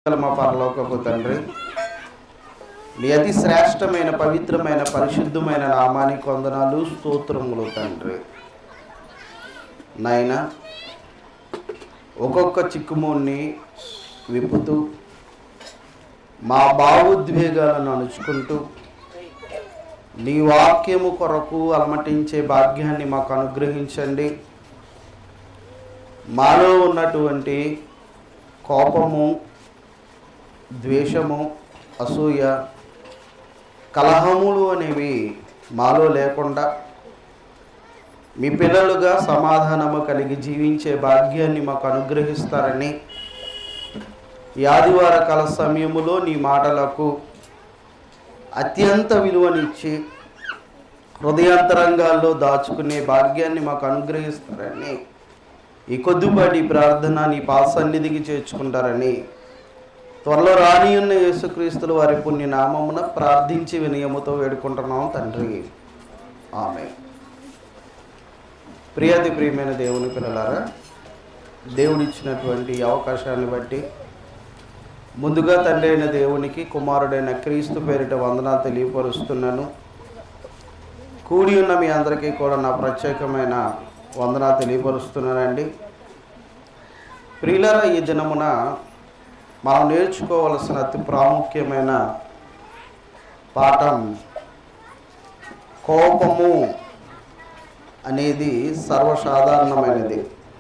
గల మా పరలోకపు తండ్రి నీ అతి శ్రేష్టమైన పవిత్రమైన పరిశుద్ధమైన నామానికి వందనాలు స్తోత్రములు తండ్రి నాయన ఒక్కొక్క చిక్కుముని విప్పుతూ మా భావోద్వేగాలను అణుచుకుంటూ నీ వాక్యము కొరకు అలమటించే భాగ్యాన్ని మాకు అనుగ్రహించండి మాలో ఉన్నటువంటి కోపము ద్వేషము అసూయ కలహములు అనేవి మాలో లేకుండా మీ పిల్లలుగా సమాధానము కలిగి జీవించే భాగ్యాన్ని మాకు అనుగ్రహిస్తారని ఈ ఆదివార కాల సమయములో నీ మాటలకు అత్యంత విలువనిచ్చి హృదయాంతరంగాల్లో దాచుకునే భాగ్యాన్ని మాకు అనుగ్రహిస్తారని ఈ కొద్దిపాటి ప్రార్థన నీ పాసన్నిధికి చేర్చుకుంటారని త్వరలో రాని ఉన్న యేసుక్రీస్తుల వారి పుణ్య నామమున ప్రార్థించి వినయముతో వేడుకుంటున్నాం తండ్రి ఆమె ప్రియాతి ప్రియమైన దేవుని పిల్లలారా దేవుడిచ్చినటువంటి అవకాశాన్ని బట్టి ముందుగా తండ్రి అయిన దేవునికి కుమారుడైన క్రీస్తు పేరిట వందనాలు తెలియపరుస్తున్నాను కూడి ఉన్న మీ అందరికీ కూడా నా ప్రత్యేకమైన వందనాలు తెలియపరుస్తున్నానండి ప్రియులర ఈ దినమున మనం నేర్చుకోవలసిన అతి ప్రాముఖ్యమైన పాఠం కోపము అనేది సర్వసాధారణమైనది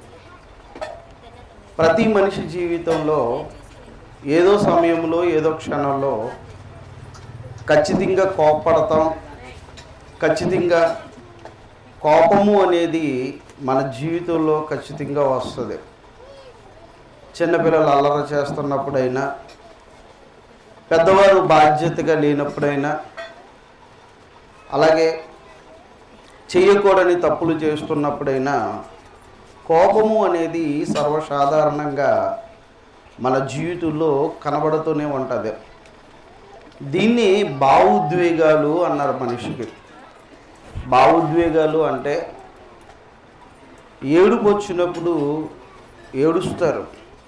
ప్రతి మనిషి జీవితంలో ఏదో సమయంలో ఏదో క్షణంలో ఖచ్చితంగా కోపడతాం ఖచ్చితంగా కోపము అనేది మన జీవితంలో ఖచ్చితంగా వస్తుంది చిన్నపిల్లలు అల్లరి చేస్తున్నప్పుడైనా పెద్దవారు బాధ్యతగా లేనప్పుడైనా అలాగే చేయకూడని తప్పులు చేస్తున్నప్పుడైనా కోపము అనేది సర్వసాధారణంగా మన జీవితంలో కనబడుతూనే ఉంటుంది దీన్ని భావోద్వేగాలు అన్నారు మనిషికి భావోద్వేగాలు అంటే ఏడుపు వచ్చినప్పుడు ఏడుస్తారు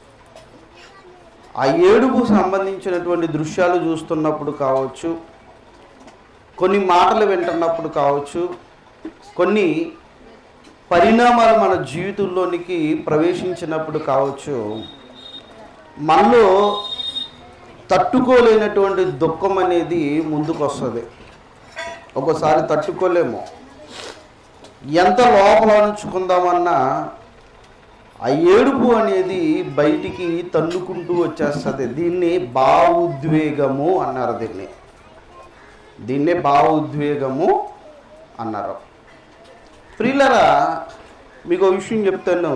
ఆ ఏడుపు సంబంధించినటువంటి దృశ్యాలు చూస్తున్నప్పుడు కావచ్చు కొన్ని మాటలు వింటున్నప్పుడు కావచ్చు కొన్ని పరిణామాలు మన జీవితంలోనికి ప్రవేశించినప్పుడు కావచ్చు మనలో తట్టుకోలేనటువంటి దుఃఖం అనేది ముందుకు వస్తుంది ఒక్కోసారి తట్టుకోలేము ఎంత లోపల ఉంచుకుందామన్నా ఆ ఏడుపు అనేది బయటికి తన్నుకుంటూ వచ్చేస్తుంది దీన్ని భావోద్వేగము అన్నారు దీన్ని దీన్నే భావోద్వేగము అన్నారు ప్రియులరా మీకు ఒక విషయం చెప్తాను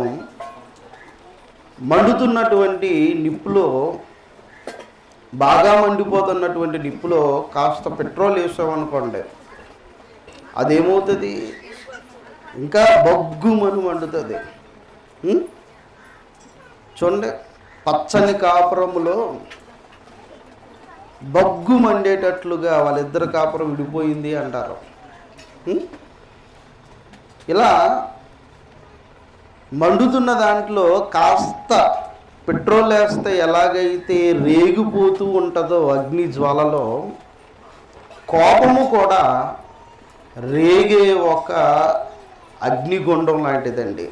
మండుతున్నటువంటి నిప్పులో బాగా మండిపోతున్నటువంటి నిప్పులో కాస్త పెట్రోల్ వేసామనుకోండి అదేమవుతుంది ఇంకా బొగ్గుమని మండుతుంది ఉం? చూడండి పచ్చని కాపురములో బొగ్గు మండేటట్లుగా వాళ్ళిద్దరు కాపురం విడిపోయింది అంటారు ఉం? ఇలా మండుతున్న దాంట్లో కాస్త పెట్రోల్ వేస్తే ఎలాగైతే రేగిపోతూ ఉంటుందో అగ్ని జ్వాలలో కోపము కూడా రేగే ఒక అగ్నిగుండం లాంటిదండి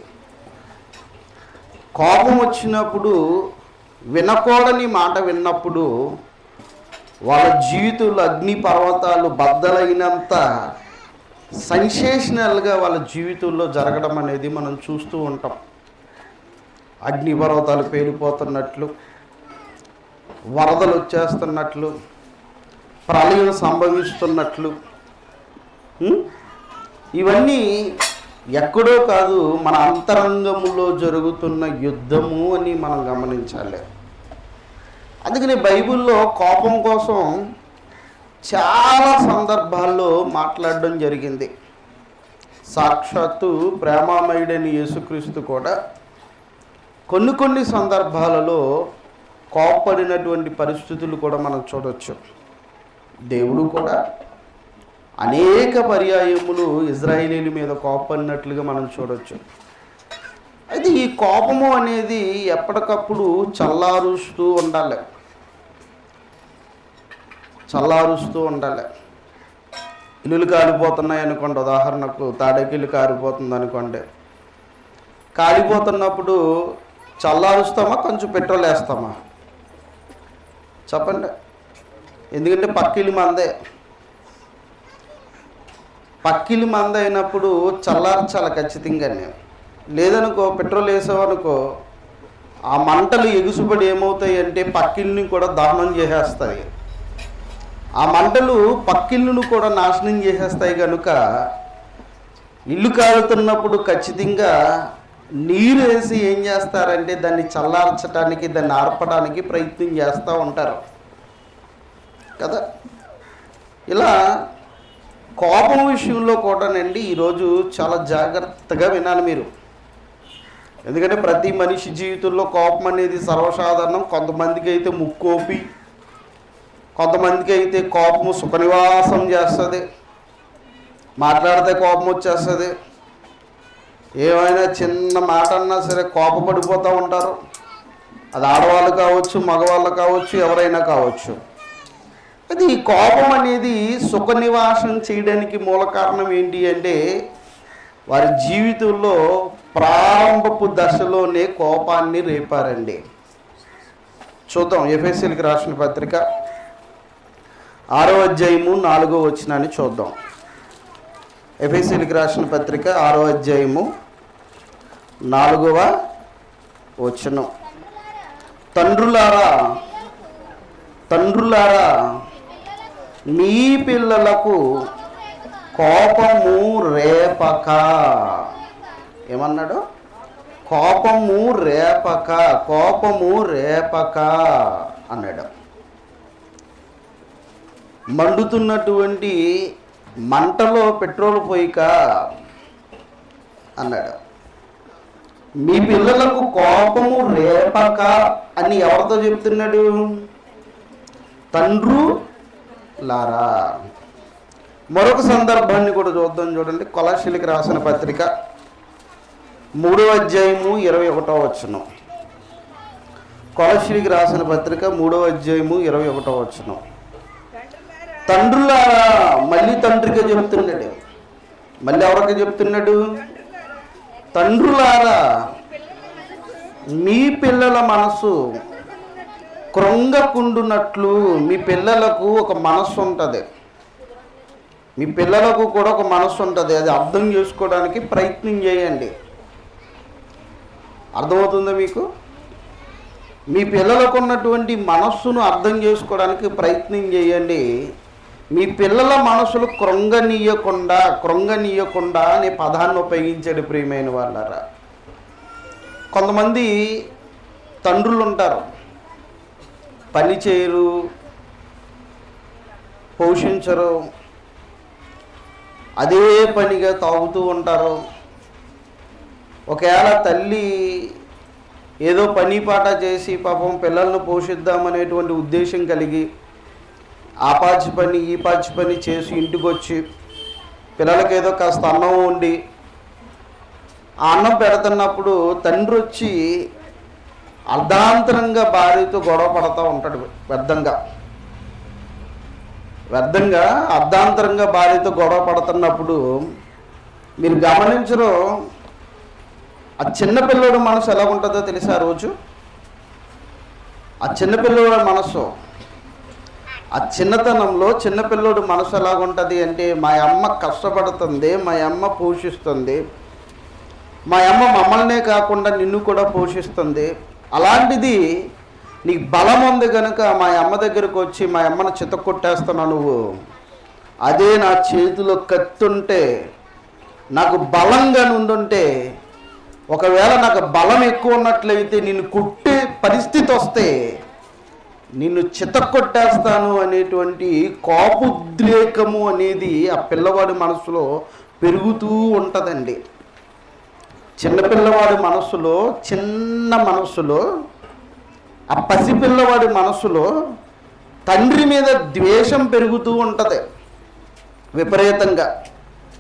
కోపం వచ్చినప్పుడు వినకూడని మాట విన్నప్పుడు వాళ్ళ జీవితంలో అగ్ని పర్వతాలు బద్దలైనంత సెన్సేషనల్గా వాళ్ళ జీవితంలో జరగడం అనేది మనం చూస్తూ ఉంటాం అగ్ని పర్వతాలు పేలిపోతున్నట్లు వరదలు వచ్చేస్తున్నట్లు ప్రళయం సంభవిస్తున్నట్లు ఉం? ఇవన్నీ ఎక్కడో కాదు మన అంతరంగములో జరుగుతున్న యుద్ధము అని మనం గమనించాలి అందుకని బైబిల్లో కోపం కోసం చాలా సందర్భాల్లో మాట్లాడడం జరిగింది సాక్షాత్తు ప్రేమామయుడైన యేసుక్రీస్తు కూడా కొన్ని కొన్ని సందర్భాలలో కోప్పడినటువంటి పరిస్థితులు కూడా మనం చూడొచ్చు దేవుడు కూడా అనేక పర్యాయములు ఇజ్రాయేలీల మీద కోపడినట్లుగా మనం చూడొచ్చు అయితే ఈ కోపము అనేది ఎప్పటికప్పుడు చల్లారుస్తూ ఉండాలి చల్లారుస్తూ ఉండాలి ఇల్లులు కాలిపోతున్నాయి అనుకోండి ఉదాహరణకు తాడేకిల్లు కారిపోతుంది అనుకోండి కాలిపోతున్నప్పుడు చల్లారుస్తామా కొంచెం పెట్రోల్ వేస్తామా చెప్పండి ఎందుకంటే పక్కిల్లు మందే పక్కిల్లు మంద అయినప్పుడు చల్లార్చాలి ఖచ్చితంగానే లేదనుకో పెట్రోల్ వేసామనుకో ఆ మంటలు ఎగుసుపడి ఏమవుతాయి అంటే పక్కిల్ని కూడా దహనం చేసేస్తాయి ఆ మంటలు పక్కిళ్ళను కూడా నాశనం చేసేస్తాయి కనుక ఇల్లు కాలుతున్నప్పుడు ఖచ్చితంగా నీరు వేసి ఏం చేస్తారంటే దాన్ని చల్లార్చడానికి దాన్ని ఆర్పడానికి ప్రయత్నం చేస్తూ ఉంటారు కదా ఇలా కోపం విషయంలో కూడానండి ఈరోజు చాలా జాగ్రత్తగా వినాలి మీరు ఎందుకంటే ప్రతి మనిషి జీవితంలో కోపం అనేది సర్వసాధారణం కొంతమందికి అయితే ముక్కోపి కొంతమందికి అయితే కోపము సుఖనివాసం చేస్తుంది మాట్లాడితే కోపం వచ్చేస్తుంది ఏమైనా చిన్న మాట అన్నా సరే కోపపడిపోతూ ఉంటారు అది ఆడవాళ్ళు కావచ్చు మగవాళ్ళు కావచ్చు ఎవరైనా కావచ్చు అది ఈ కోపం అనేది సుఖ నివాసం చేయడానికి మూల కారణం ఏంటి అంటే వారి జీవితంలో ప్రారంభపు దశలోనే కోపాన్ని రేపారండి చూద్దాం ఎఫ్ఎస్ఎల్కి రాసిన పత్రిక ఆరో అధ్యాయము నాలుగో వచ్చినాన్ని చూద్దాం ఎఫ్ఎస్ఎల్కి రాసిన పత్రిక ఆరో అధ్యాయము నాలుగవ వచనం తండ్రులారా తండ్రులారా మీ పిల్లలకు కోపము రేపక ఏమన్నాడు కోపము రేపక కోపము రేపక అన్నాడు మండుతున్నటువంటి మంటలో పెట్రోల్ పోయిక అన్నాడు మీ పిల్లలకు కోపము రేపక అని ఎవరితో చెప్తున్నాడు తండ్రు లారా మరొక సందర్భాన్ని కూడా చూద్దాం చూడండి కొలాశిలికి రాసిన పత్రిక మూడో అధ్యాయము ఇరవై ఒకటో వచ్చును కొలశిలికి రాసిన పత్రిక మూడో అధ్యాయము ఇరవై ఒకటో వచ్చును తండ్రులారా మళ్ళీ తండ్రిగా చెప్తున్నాడు మళ్ళీ ఎవరికి చెప్తున్నాడు తండ్రులారా మీ పిల్లల మనసు కృంగకుండునట్లు మీ పిల్లలకు ఒక మనస్సు ఉంటుంది మీ పిల్లలకు కూడా ఒక మనస్సు ఉంటుంది అది అర్థం చేసుకోవడానికి ప్రయత్నం చేయండి అర్థమవుతుందా మీకు మీ పిల్లలకు ఉన్నటువంటి మనస్సును అర్థం చేసుకోవడానికి ప్రయత్నం చేయండి మీ పిల్లల మనసులు కృంగనీయకుండా కృంగనీయకుండా అనే పదాన్ని ఉపయోగించాడు ప్రియమైన వాళ్ళరా కొంతమంది తండ్రులు ఉంటారు పని చేయరు పోషించరు అదే పనిగా తాగుతూ ఉంటారు ఒకవేళ తల్లి ఏదో పని పాట చేసి పాపం పిల్లలను పోషిద్దామనేటువంటి ఉద్దేశం కలిగి ఆ పాచి పని ఈ పాచి పని చేసి ఇంటికి వచ్చి పిల్లలకి ఏదో కాస్త అన్నం వండి ఆ అన్నం పెడుతున్నప్పుడు తండ్రి వచ్చి అర్ధాంతరంగా భార్యతో గొడవ పడతా ఉంటాడు వ్యర్థంగా వ్యర్థంగా అర్ధాంతరంగా భార్యతో గొడవ పడుతున్నప్పుడు మీరు గమనించరు ఆ చిన్నపిల్లడు మనసు ఎలా ఉంటుందో తెలుసా ఆ రోజు ఆ చిన్నపిల్లడు మనసు ఆ చిన్నతనంలో చిన్నపిల్లడు మనసు ఎలాగుంటుంది అంటే మా అమ్మ కష్టపడుతుంది మా అమ్మ పోషిస్తుంది మా అమ్మ మమ్మల్నే కాకుండా నిన్ను కూడా పోషిస్తుంది అలాంటిది నీకు బలం ఉంది కనుక మా అమ్మ దగ్గరకు వచ్చి మా అమ్మను చిత్త కొట్టేస్తున్నావు నువ్వు అదే నా చేతిలో కత్తుంటే నాకు బలంగా నుండుంటే ఒకవేళ నాకు బలం ఎక్కువ ఉన్నట్లయితే నిన్ను కుట్టే పరిస్థితి వస్తే నిన్ను చితక్కొట్టేస్తాను అనేటువంటి కోపోద్రేకము అనేది ఆ పిల్లవాడి మనసులో పెరుగుతూ ఉంటుందండి చిన్నపిల్లవాడి మనసులో చిన్న మనసులో ఆ పసిపిల్లవాడి మనసులో తండ్రి మీద ద్వేషం పెరుగుతూ ఉంటుంది విపరీతంగా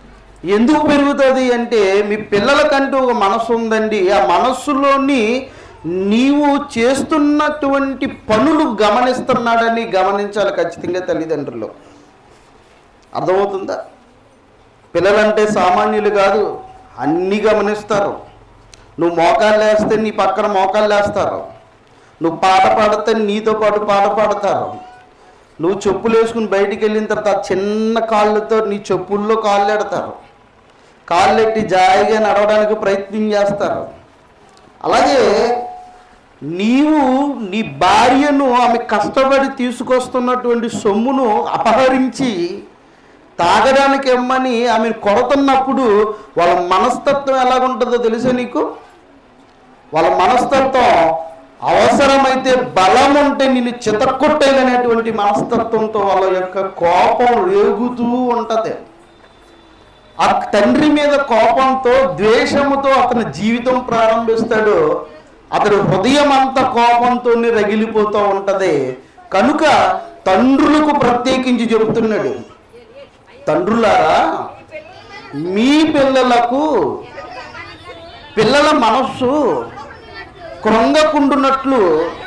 ఎందుకు పెరుగుతుంది అంటే మీ పిల్లలకంటూ ఒక మనసు ఉందండి ఆ మనస్సులోని నీవు చేస్తున్నటువంటి పనులు గమనిస్తున్నాడని గమనించాలి ఖచ్చితంగా తల్లిదండ్రులు అర్థమవుతుందా పిల్లలంటే సామాన్యులు కాదు అన్నీ గమనిస్తారు నువ్వు మోకాళ్ళు వేస్తే నీ పక్కన మోకాళ్ళు వేస్తారు నువ్వు పాట పాడితే నీతో పాటు పాట పాడతారు నువ్వు చెప్పులు వేసుకుని బయటికి వెళ్ళిన తర్వాత ఆ చిన్న కాళ్ళతో నీ చెప్పుల్లో కాళ్ళు ఎడతారు కాళ్ళు ఎట్టి జాయిగా నడవడానికి ప్రయత్నం చేస్తారు అలాగే నీవు నీ భార్యను ఆమె కష్టపడి తీసుకొస్తున్నటువంటి సొమ్మును అపహరించి తాగడానికి ఇమ్మని ఆమెను కొడుతున్నప్పుడు వాళ్ళ మనస్తత్వం ఎలాగుంటుందో తెలుసా నీకు వాళ్ళ మనస్తత్వం అవసరమైతే బలం ఉంటే నిన్ను చితక్కొట్టేదనేటువంటి మనస్తత్వంతో వాళ్ళ యొక్క కోపం రేగుతూ ఉంటుంది ఆ తండ్రి మీద కోపంతో ద్వేషముతో అతని జీవితం ప్రారంభిస్తాడు అతడి హృదయం అంతా కోపంతోనే రగిలిపోతూ ఉంటది కనుక తండ్రులకు ప్రత్యేకించి చెబుతున్నాడు తండ్రులారా మీ పిల్లలకు పిల్లల మనస్సు కృంగకుండునట్లు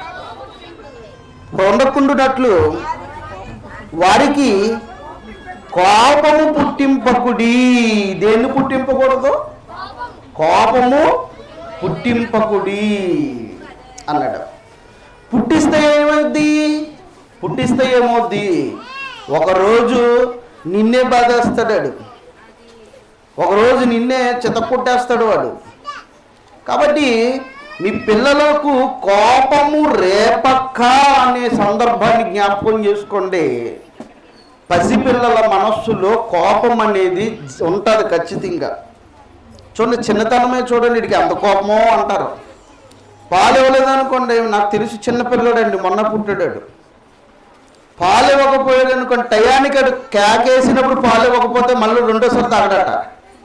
కృంగకుండునట్లు వారికి కోపము పుట్టింపకుడి దేన్ని పుట్టింపకూడదు కోపము పుట్టింపకుడి అన్నాడు పుట్టిస్తే ఏమవుద్ది పుట్టిస్తే ఏమవుద్ది ఒకరోజు నిన్నే బాధేస్తాడు ఒకరోజు నిన్నే చితక్కొట్టేస్తాడు వాడు కాబట్టి మీ పిల్లలకు కోపము రేపక్క అనే సందర్భాన్ని జ్ఞాపకం చేసుకోండి పసిపిల్లల మనస్సులో కోపం అనేది ఉంటుంది ఖచ్చితంగా చూడండి చిన్నతనమే చూడండి వీడికి అంత కోపమో అంటారు పాలు ఇవ్వలేదనుకోండి నాకు తెలిసి చిన్నపిల్లడండి మొన్న పుట్టాడు పాలు ఇవ్వకపోయాడు అనుకోండి టయానికి అడు కేకేసినప్పుడు పాలు ఇవ్వకపోతే మళ్ళీ రెండోసారి తాగడట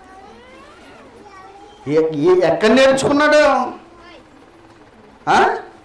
ఎ- ఎ- ఎక్కడ నేర్చుకున్నాడు ఆ?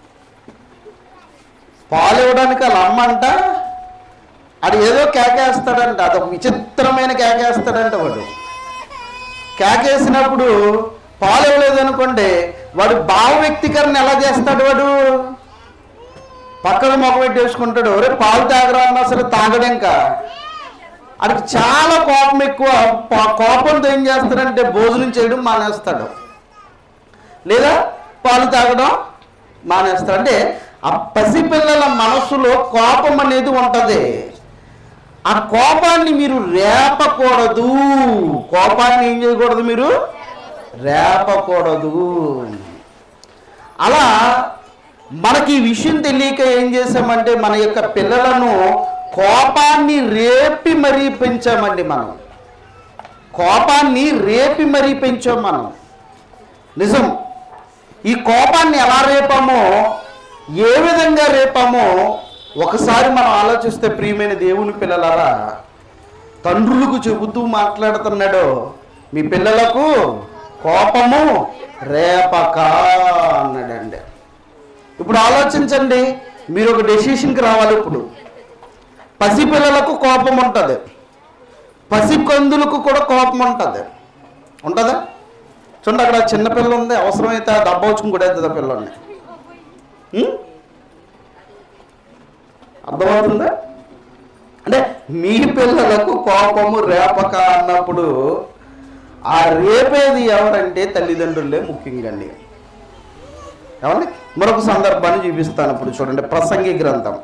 పాలు ఇవ్వడానికి వాళ్ళ అమ్మ అంట అది ఏదో కేకేస్తాడంట అదొక విచిత్రమైన కేకేస్తాడంట వాడు కేకేసినప్పుడు పాలు ఇవ్వలేదు అనుకోండి వాడు భావ వ్యక్తీకరణ ఎలా చేస్తాడు వాడు పక్కన మొగ పెట్టేసుకుంటాడు ఒరే పాలు తాగరా అన్నా సరే తాగడు ఇంకా అడికి చాలా కోపం ఎక్కువ పా- కోపంతో ఏం చేస్తాడంటే భోజనం చేయడం మానేస్తాడు లేదా పాలు తాగడం మానేస్తాడు అంటే ఆ పసిపిల్లల మనస్సులో కోపం అనేది ఉంటుంది ఆ కోపాన్ని మీరు రేపకూడదు కోపాన్ని ఏం చేయకూడదు మీరు రేపకూడదు అలా మనకి ఈ విషయం తెలియక ఏం చేసామంటే మన యొక్క పిల్లలను కోపాన్ని రేపి మరీ పెంచామండి మనం కోపాన్ని రేపి మరీ పెంచాం మనం నిజం ఈ కోపాన్ని ఎలా రేపామో ఏ విధంగా రేపామో ఒకసారి మనం ఆలోచిస్తే ప్రియమైన దేవుని పిల్లలరా తండ్రులకు చెబుతూ మాట్లాడుతున్నాడు మీ పిల్లలకు కోపము రేపక అన్నాడండి ఇప్పుడు ఆలోచించండి మీరు ఒక డెసిషన్కి రావాలి ఇప్పుడు పసిపిల్లలకు కోపం ఉంటుంది పసి కందులకు కూడా కోపం ఉంటుంది ఉంటుందా చూడండి అక్కడ చిన్న పిల్ల ఉంది అవసరమైతే ఆ దెబ్బ వచ్చుకుని కూడా అవుతుంది ఆ పిల్లల్ని ఉం? అర్థమవుతుందా అంటే మీ పిల్లలకు కోపము రేపక అన్నప్పుడు ఆ రేపేది ఎవరంటే తల్లిదండ్రులే ముఖ్యంగా అండి ఏమండి మరొక సందర్భాన్ని చూపిస్తాను ఇప్పుడు చూడండి ప్రసంగి గ్రంథం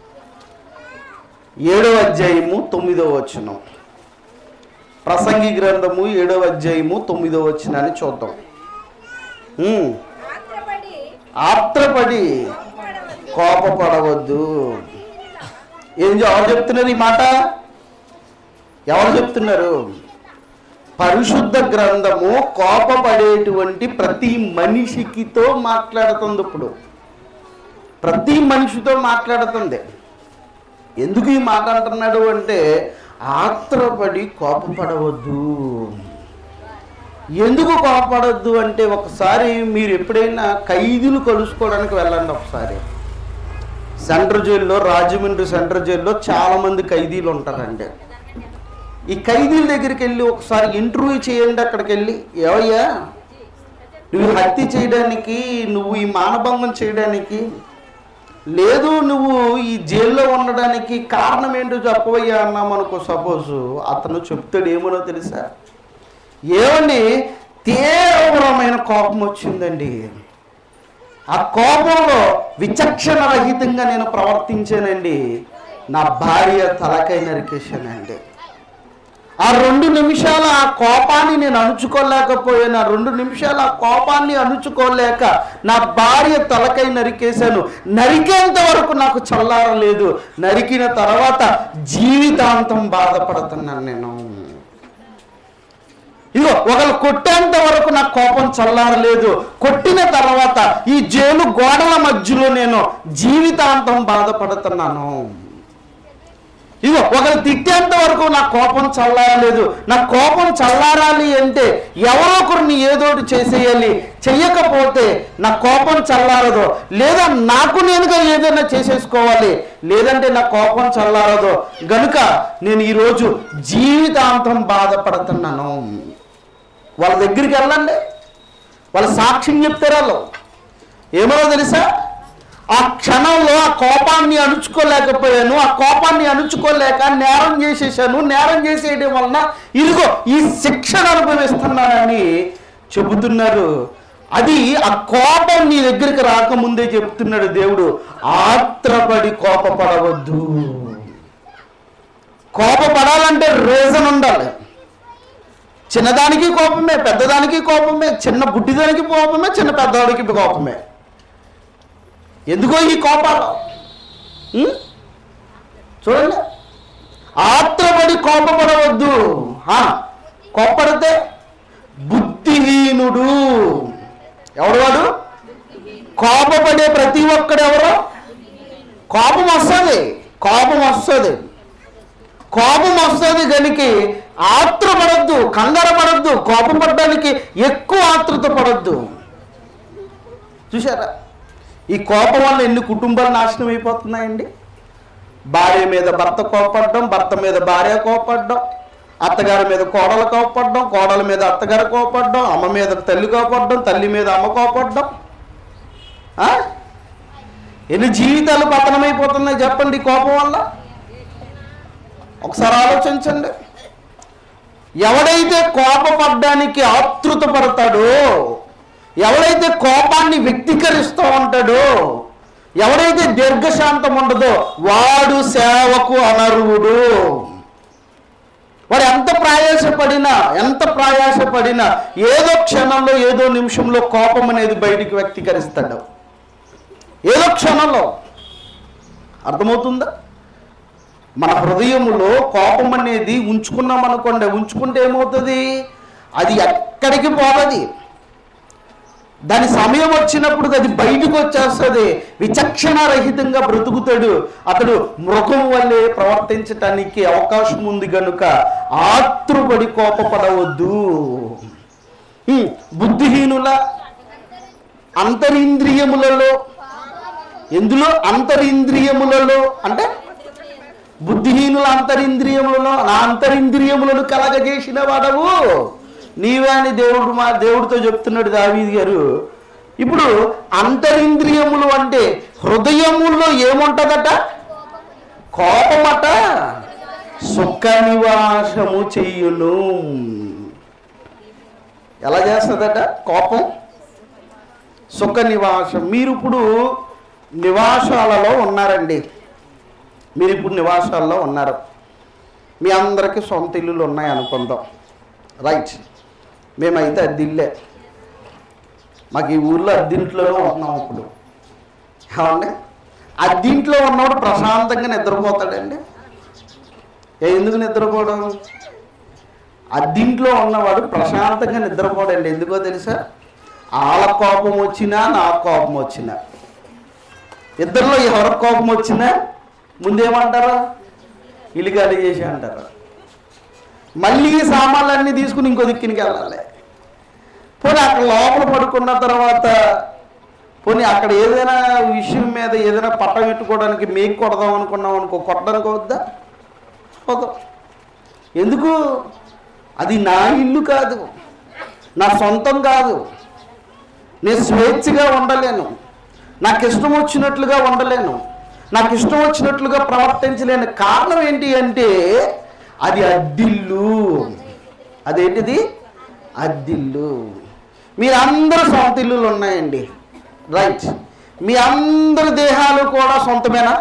ఏడవ అధ్యాయము తొమ్మిదవ వచనం ప్రసంగి గ్రంథము ఏడవ అధ్యాయము తొమ్మిదవ వచనాన్ని చూద్దాం ఉమ్, ఆత్రపడి ఆత్రపడి కోపపడవద్దు. కోపపడవద్దు ఏం చె- ఎవరు చెప్తున్నారు ఈ మాట ఎవరు చెప్తున్నారు పరిశుద్ధ గ్రంథము కోపపడేటువంటి ప్రతి మనిషికితో మాట్లాడుతుంది ఇప్పుడు ప్రతి మనిషితో మాట్లాడుతుంది ఎందుకు ఈ మాట అంటున్నాడు అంటే ఆత్రపడి కోపపడవద్దు ఎందుకు కోపపడొద్దు అంటే ఒకసారి మీరు ఎప్పుడైనా ఖైదీలు కలుసుకోవడానికి వెళ్ళండి ఒకసారి సెంట్రల్ జైల్లో రాజమండ్రి సెంట్రల్ జైల్లో చాలామంది ఖైదీలు ఉంటారండి ఈ ఖైదీల దగ్గరికి వెళ్ళి ఒకసారి ఇంటర్వ్యూ చేయండి అక్కడికి వెళ్ళి ఏవయ్యా నువ్వు ఈ హత్య చేయడానికి నువ్వు ఈ మానభంగం చేయడానికి లేదు నువ్వు ఈ జైల్లో ఉండడానికి కారణం ఏంటో చెప్పవయ్యా అన్నామనుకో సపోజ్ అతను చెప్తాడు ఏమనో తెలుసా ఏమండి తీవ్రమైన కోపం వచ్చిందండి ఆ కోపంలో విచక్షణ రహితంగా నేను ప్రవర్తించానండి నా భార్య తలకై నరికేశానండి ఆ రెండు నిమిషాల ఆ కోపాన్ని నేను అణుచుకోలేకపోయాను ఆ రెండు నిమిషాల ఆ కోపాన్ని అణుచుకోలేక నా భార్య తలకై నరికేశాను నరికేంత వరకు నాకు చల్లారలేదు నరికిన తర్వాత జీవితాంతం బాధపడుతున్నాను నేను ఇదిగో ఒకళ్ళు కొట్టేంత వరకు నా కోపం చల్లారలేదు కొట్టిన తర్వాత ఈ జైలు గోడల మధ్యలో నేను జీవితాంతం బాధపడుతున్నాను ఇదిగో ఒకరు తిట్టేంత వరకు నా కోపం చల్లారలేదు నా కోపం చల్లారాలి అంటే ఎవరో ఒకరిని ఏదోటి చేసేయాలి చెయ్యకపోతే నా కోపం చల్లారదు లేదా నాకు నేనుగా ఏదైనా చేసేసుకోవాలి లేదంటే నా కోపం చల్లారదు గనుక నేను ఈరోజు జీవితాంతం బాధపడుతున్నాను వాళ్ళ దగ్గరికి వెళ్ళండి వాళ్ళ సాక్ష్యం చెప్తారు వాళ్ళు ఏమో తెలుసా ఆ క్షణంలో ఆ కోపాన్ని అణుచుకోలేకపోయాను ఆ కోపాన్ని అణుచుకోలేక నేరం చేసేసాను నేరం చేసేయడం వలన ఇదిగో ఈ శిక్షణ అనుభవిస్తున్నానని చెబుతున్నారు అది ఆ కోపం నీ దగ్గరికి రాకముందే చెప్తున్నాడు దేవుడు ఆత్రపడి కోపపడవద్దు కోపపడాలంటే రీజన్ ఉండాలి చిన్నదానికి కోపమే పెద్దదానికి కోపమే చిన్న బుడ్డిదానికి కోపమే చిన్న పెద్దవాడికి కోపమే ఎందుకో ఈ కోపాలు ఉం? చూడండి ఆత్రపడి కోపపడవద్దు ఆ, కోపడితే బుద్ధిహీనుడు ఎవడు వాడు కోపపడే ప్రతి ఒక్కడు ఎవరు కోపం వస్తుంది కోపం వస్తుంది కోపం వస్తుంది కనుక ఆత్రపడద్దు కంగారు పడద్దు కోపం పడడానికి ఎక్కువ ఆత్రత పడద్దు చూసారా ఈ కోపం వల్ల ఎన్ని కుటుంబాలు నాశనం అయిపోతున్నాయండి భార్య మీద భర్త కోపడడం భర్త మీద భార్య కోపడడం అత్తగారి మీద కోడలు కోపడడం కోడల మీద అత్తగారు కోపడడం అమ్మ మీద తల్లి కోపడడం తల్లి మీద అమ్మ కోపడడం ఆ? ఎన్ని జీవితాలు పతనమైపోతున్నాయి చెప్పండి ఈ కోపం వల్ల ఒకసారి ఆలోచించండి ఎవడైతే కోపపడ్డానికి ఆతృత పడతాడో ఎవడైతే కోపాన్ని వ్యక్తీకరిస్తూ ఉంటాడో ఎవడైతే దీర్ఘశాంతం ఉండదో వాడు సేవకు అనర్హుడు వాడు ఎంత ప్రయాసపడినా ఎంత ప్రయాసపడినా ఏదో క్షణంలో ఏదో నిమిషంలో కోపం అనేది బయటికి వ్యక్తీకరిస్తాడు ఏదో క్షణంలో అర్థమవుతుందా మన హృదయములో కోపం అనేది ఉంచుకున్నాం అనుకోండి ఉంచుకుంటే ఏమవుతుంది అది ఎక్కడికి పోతుంది దాని సమయం వచ్చినప్పుడు అది బయటకు వచ్చేస్తుంది విచక్షణ రహితంగా బ్రతుకుతాడు అతడు మృగం వల్లే ప్రవర్తించటానికి అవకాశం ఉంది గనుక ఆతృపడి కోపపడవద్దు హ్మ్, బుద్ధిహీనుల అంతరింద్రియములలో ఎందులో అంతరింద్రియములలో అంటే బుద్ధిహీనుల అంతరింద్రియములలో నా అంతరింద్రియములను కలగజేసిన వాడవు నీవే అని దేవుడు మా దేవుడితో చెప్తున్నాడు దావీది గారు ఇప్పుడు అంతరింద్రియములు అంటే హృదయముల్లో ఏముంటదట కోపమట సుఖ నివాసము చెయ్యును ఎలా చేస్తుందట కోపం సుఖ నివాసం మీరు ఇప్పుడు నివాసాలలో ఉన్నారండి మీరు ఇప్పుడు నివాసాల్లో ఉన్నారు మీ అందరికీ సొంత ఇల్లులు ఉన్నాయి అనుకుందాం రైట్ మేమైతే అద్దిల్లే మాకు ఈ ఊర్లో అద్దింట్లోనే ఉంటున్నాం ఇప్పుడు ఏమండి అద్దింట్లో ఉన్నవాడు ప్రశాంతంగా నిద్రపోతాడండి ఏ ఎందుకు నిద్రపోవడం అద్దింట్లో ఉన్నవాడు ప్రశాంతంగా నిద్రపోడండి ఎందుకో తెలుసా వాళ్ళ కోపం వచ్చినా నా కోపం వచ్చినా ఇద్దరిలో ఎవరికి కోపం వచ్చినా ముందేమంటారు ఇల్లు ఖాళీ చేసి అంటారు మళ్ళీ ఈ సామాన్లన్నీ తీసుకుని ఇంకో దిక్కునికి వెళ్ళాలి పోనీ అక్కడ లోపల పడుకున్న తర్వాత పోనీ అక్కడ ఏదైనా విషయం మీద ఏదైనా పట్ట పెట్టుకోవడానికి మేకు కొడదాం అనుకున్నాం అనుకో కొట్టడానికి వద్దా వద్దాం ఎందుకు అది నా ఇల్లు కాదు నా సొంతం కాదు నేను స్వేచ్ఛగా ఉండలేను నాకు ఇష్టం వచ్చినట్లుగా ఉండలేను నాకు ఇష్టం వచ్చినట్లుగా ప్రవర్తించలేని కారణం ఏంటి అంటే అది అద్దిల్లు అదేంటిది అద్దిల్లు మీరందరూ సొంత ఇల్లులు ఉన్నాయండి రైట్ మీ అందరి దేహాలు కూడా సొంతమేనా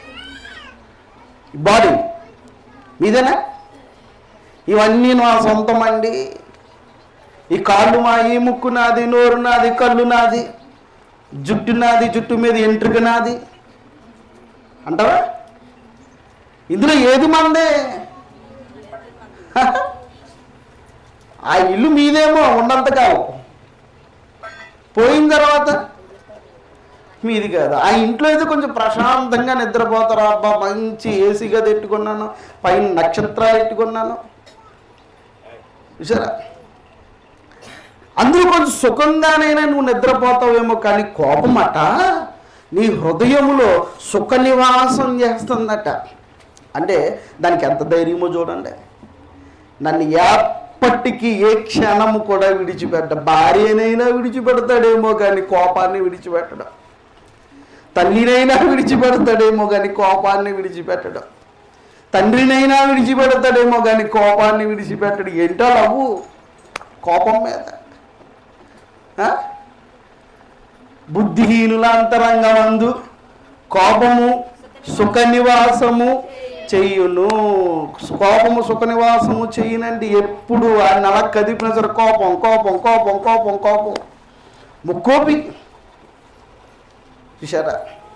బాడీ మీదేనా ఇవన్నీ నా సొంతం అండి ఈ కాళ్ళు మా ఈ ముక్కు నాది నోరు నాది కళ్ళు నాది జుట్టు నాది జుట్టు మీద ఎంట్రుక నాది అంటావా ఇందులో ఏది మందే ఆ ఇల్లు మీదేమో ఉన్నంతకాలం పోయిన తర్వాత మీది కాదు ఆ ఇంట్లో అయితే కొంచెం ప్రశాంతంగా నిద్రపోతారు అబ్బా మంచి ఏసీగా పెట్టుకున్నాను పైన నక్షత్రాలు పెట్టుకున్నాను చూసారా అందులో కొంచెం సుఖంగానైనా నువ్వు నిద్రపోతావేమో కానీ కోపమట నీ హృదయములో సుఖ నివాసం చేస్తుందట అంటే దానికి ఎంత ధైర్యమో చూడండి నన్ను ఎప్పటికీ ఏ క్షణము కూడా విడిచిపెట్ట భార్యనైనా విడిచిపెడతాడేమో కానీ కోపాన్ని విడిచిపెట్టడం తల్లినైనా విడిచిపెడతాడేమో కానీ కోపాన్ని విడిచిపెట్టడం తండ్రినైనా విడిచిపెడతాడేమో కానీ కోపాన్ని విడిచిపెట్టడు ఏంటో లవ్వు కోపం మీద ఆ? బుద్ధిహీనుల అంతరంగమందు కోపము సుఖ నివాసము చెయ్యును కోపము సుఖ నివాసము చెయ్యనండి ఎప్పుడు ఆయన అలా కదిపిన సరే కోపం కోపం కోపం కోపం కోపం ముక్కోపి చూసారా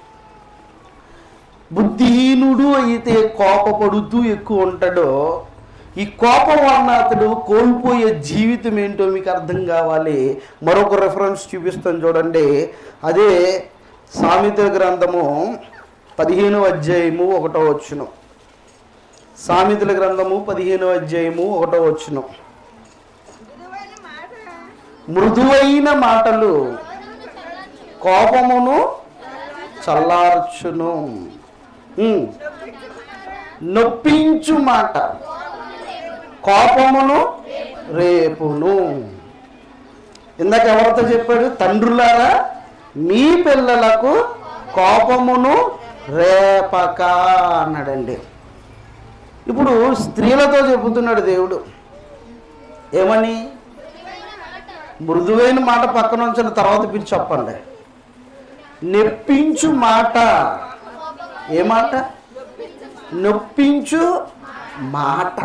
బుద్ధిహీనుడు అయితే కోపపడుతూ ఎక్కువ ఉంటాడో ఈ కోపం వలన అతడు కోల్పోయే జీవితం ఏంటో మీకు అర్థం కావాలి మరొక రెఫరెన్స్ చూపిస్తాను చూడండి అదే సామెతల గ్రంథము పదిహేను అధ్యాయము ఒకటో వచ్చును సామెతల గ్రంథము పదిహేను అధ్యాయము ఒకటో వచ్చును మృదువైన మాట మృదువైన మాటలు కోపమును చల్లార్చును ఉమ్. నొప్పించు మాట కోపమును రేపును ఇందాక ఎవరితో చెప్పాడు తండ్రులారా మీ పిల్లలకు కోపమును రేపక అన్నాడండి ఇప్పుడు స్త్రీలతో చెబుతున్నాడు దేవుడు ఏమని మృదువైన మాట పక్కన ఉంచిన తర్వాత మీరు చెప్పండి నెప్పించు మాట ఏ మాట నొప్పించు మాట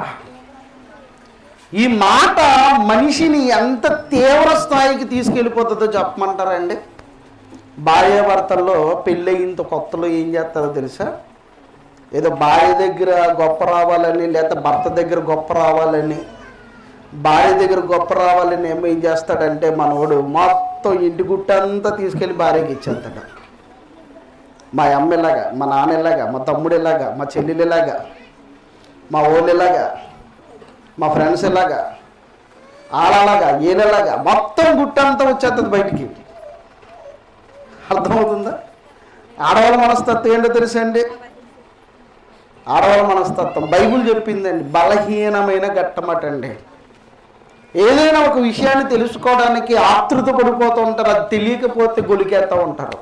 ఈ మాట మనిషిని ఎంత తీవ్ర స్థాయికి తీసుకెళ్ళిపోతుందో చెప్పమంటారండి భార్యాభర్తల్లో పెళ్ళయింత కొత్తలో ఏం చేస్తారో తెలుసా ఏదో భార్య దగ్గర గొప్ప రావాలని లేకపోతే భర్త దగ్గర గొప్ప రావాలని భార్య దగ్గర గొప్ప రావాలని ఏమో ఏం చేస్తాడంటే మనోడు మొత్తం ఇంటి గుట్టంతా తీసుకెళ్ళి భార్యకి ఇచ్చేస్తాడు మా అమ్మ ఇలాగా మా నాన్న ఇలాగా మా తమ్ముడు ఇలాగా మా చెల్లెలు ఇలాగా మా ఓళ్ళు ఇలాగా మా ఫ్రెండ్స్ ఇలాగా ఆడలాగా ఈయనలాగా మొత్తం గుట్టంతా వచ్చేస్తుంది బయటికి అర్థమవుతుందా ఆడవాళ్ళ మనస్తత్వం ఏంటో తెలుసండి ఆడవాళ్ళ మనస్తత్వం బైబిల్ చెప్పిందండి బలహీనమైన ఘట్టమట అండి ఏదైనా ఒక విషయాన్ని తెలుసుకోవడానికి ఆతృత పడిపోతూ ఉంటారు అది తెలియకపోతే గొలికేస్తూ ఉంటారు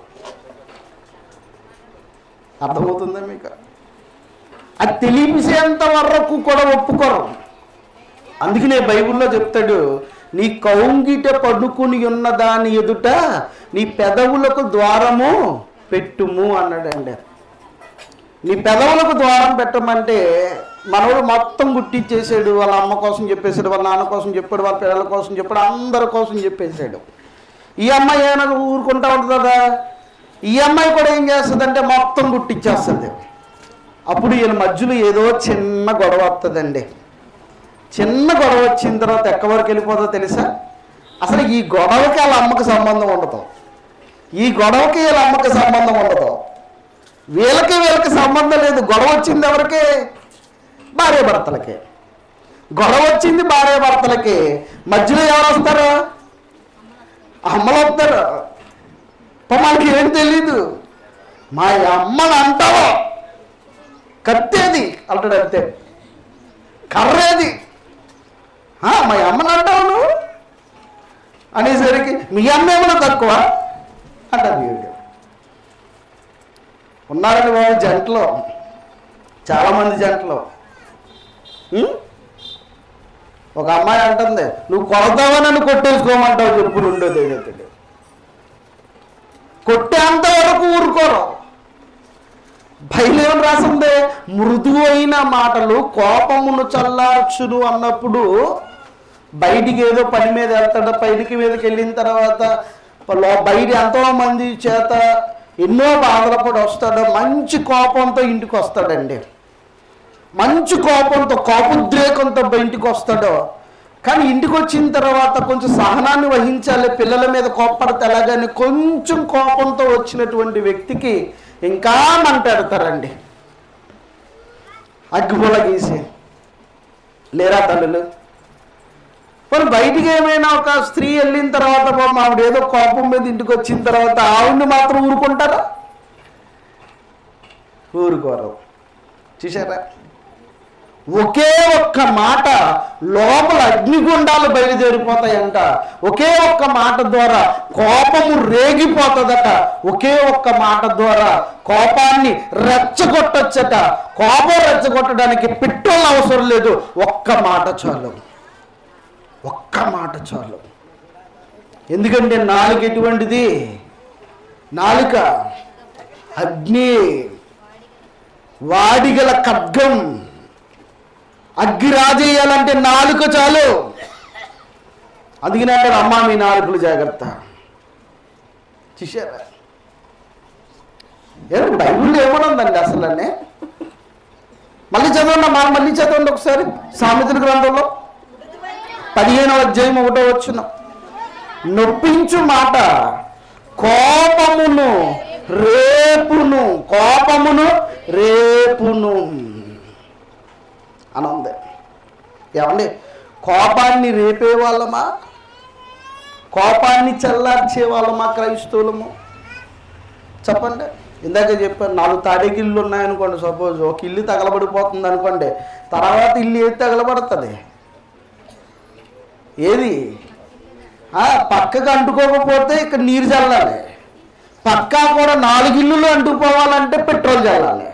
అర్థమవుతుందా మీకు అది తెలియసేంత వరకు కూడా ఒప్పుకోరు అందుకనే బైబిల్లో చెప్తాడు నీ కౌంగిట పడుకుని ఉన్న దాని ఎదుట నీ పెదవులకు ద్వారము పెట్టుము అన్నాడండి నీ పెదవులకు ద్వారం పెట్టమంటే మనోడు మొత్తం గుట్టిచ్చేసాడు వాళ్ళ అమ్మ కోసం చెప్పేశాడు వాళ్ళ నాన్న కోసం చెప్పాడు వాళ్ళ పిల్లల కోసం చెప్పాడు అందరి కోసం చెప్పేశాడు ఈ అమ్మాయి ఏమైనా ఊరుకుంటా ఉంటుందా ఈ అమ్మాయి కూడా ఏం చేస్తుందంటే మొత్తం గుట్టిచ్చేస్తుంది అప్పుడు ఈయన మధ్యలో ఏదో చిన్న గొడవ వస్తుందండి చిన్న గొడవ వచ్చిన తర్వాత ఎక్కడి వరకు వెళ్ళిపోతుందో తెలుసా అసలు ఈ గొడవకి వాళ్ళ అమ్మకి సంబంధం ఉండదు ఈ గొడవకి వీళ్ళ అమ్మకి సంబంధం ఉండదు వీళ్ళకి వీళ్ళకి సంబంధం లేదు గొడవ వచ్చింది ఎవరికి భార్య భర్తలకి గొడవ వచ్చింది భార్య భర్తలకి మధ్యలో ఎవరు వస్తారు అమ్మలు వస్తారు పాపం మనకి ఏం తెలీదు మా అమ్మని అంటావా కత్తేది అంటాడు అంతే కర్రేది ఆ, మా అమ్మని అంటావు నువ్వు అనేసరికి మీ అమ్మ ఏమైనా తక్కువ అంటారు వీడు ఉన్నారండి బాబు జంటలో చాలామంది జంటలో ఉం? ఒక అమ్మాయి అంటుంది నువ్వు కొడతావా నన్ను కొట్టేసుకోమంటావు చెప్పు రెండో తేజతుడు కొట్టేంత వరకు ఊరుకోరు బయలేమని రాసిందే మృదువైన మాటలు కోపమును చల్లార్చును అన్నప్పుడు బయటికి ఏదో పని మీద వెళ్తాడు పైకి మీదకి వెళ్ళిన తర్వాత లో- బయట ఎంతో మంది చేత ఎన్నో బాధలు పడి వస్తాడు మంచి కోపంతో ఇంటికి వస్తాడండి మంచి కోపంతో కోపోద్రేకంతో ఇంటికి వస్తాడు కానీ ఇంటికి వచ్చిన తర్వాత కొంచెం సహనాన్ని వహించాలి పిల్లల మీద కోప్పడితే ఎలాగని కొంచెం కోపంతో వచ్చినటువంటి వ్యక్తికి ఇంకా మంటాడతారండి అగ్గిపుల్ల గీసి లేరా తల్లులు మరి బయటికి ఏమైనా ఒక స్త్రీ వెళ్ళిన తర్వాత పాపం ఆవిడ ఏదో కోపం మీద ఇంటికి వచ్చిన తర్వాత ఆవిడ్ని మాత్రం ఊరుకుంటారా ఊరుకోరు చూసారా ఒకే ఒక్క మాట లోపల అగ్నిగుండాలు బయలుదేరిపోతాయంట ఒకే ఒక్క మాట ద్వారా కోపము రేగిపోతుందట ఒకే ఒక్క మాట ద్వారా కోపాన్ని రెచ్చగొట్టొచ్చట కోపం రెచ్చగొట్టడానికి పెట్రోల్ అవసరం లేదు ఒక్క మాట చాలు ఒక్క మాట చాలు ఎందుకంటే నాలుక ఎటువంటిది నాలుక అగ్ని వాడిగల ఖడ్గం అగ్గి రాజేయాలంటే నాలుక చాలు అందుకనే అంటారు అమ్మా మీ నాలుకలు జాగ్రత్త చూసారా ఏం బైబిల్లో ఏమనుందండి అసలనే మళ్ళీ చదవండి అమ్మా మళ్ళీ చదవండి ఒకసారి సామెతల గ్రంథంలో పదిహేనవ అధ్యాయం ఒకటో వచ్చిన నొప్పించు మాట కోపమును రేపును కోపమును రేపును అని ఉంది ఏమండి కోపాన్ని రేపే వాళ్ళమా కోపాన్ని చల్లార్చే వాళ్ళమా క్రైస్తవులము చెప్పండి ఇందాక చెప్పాను నాలుగు తాడేగిళ్ళు ఉన్నాయనుకోండి సపోజ్ ఒక ఇల్లు తగలబడిపోతుంది అనుకోండి తర్వాత ఇల్లు ఏది తగలబడుతుంది ఏది ఆ, పక్కకు అంటుకోకపోతే ఇక్కడ నీరు చల్లాలి పక్కా కూడా నాలుగు ఇల్లులు అంటుకుపోవాలంటే పెట్రోల్ చల్లాలి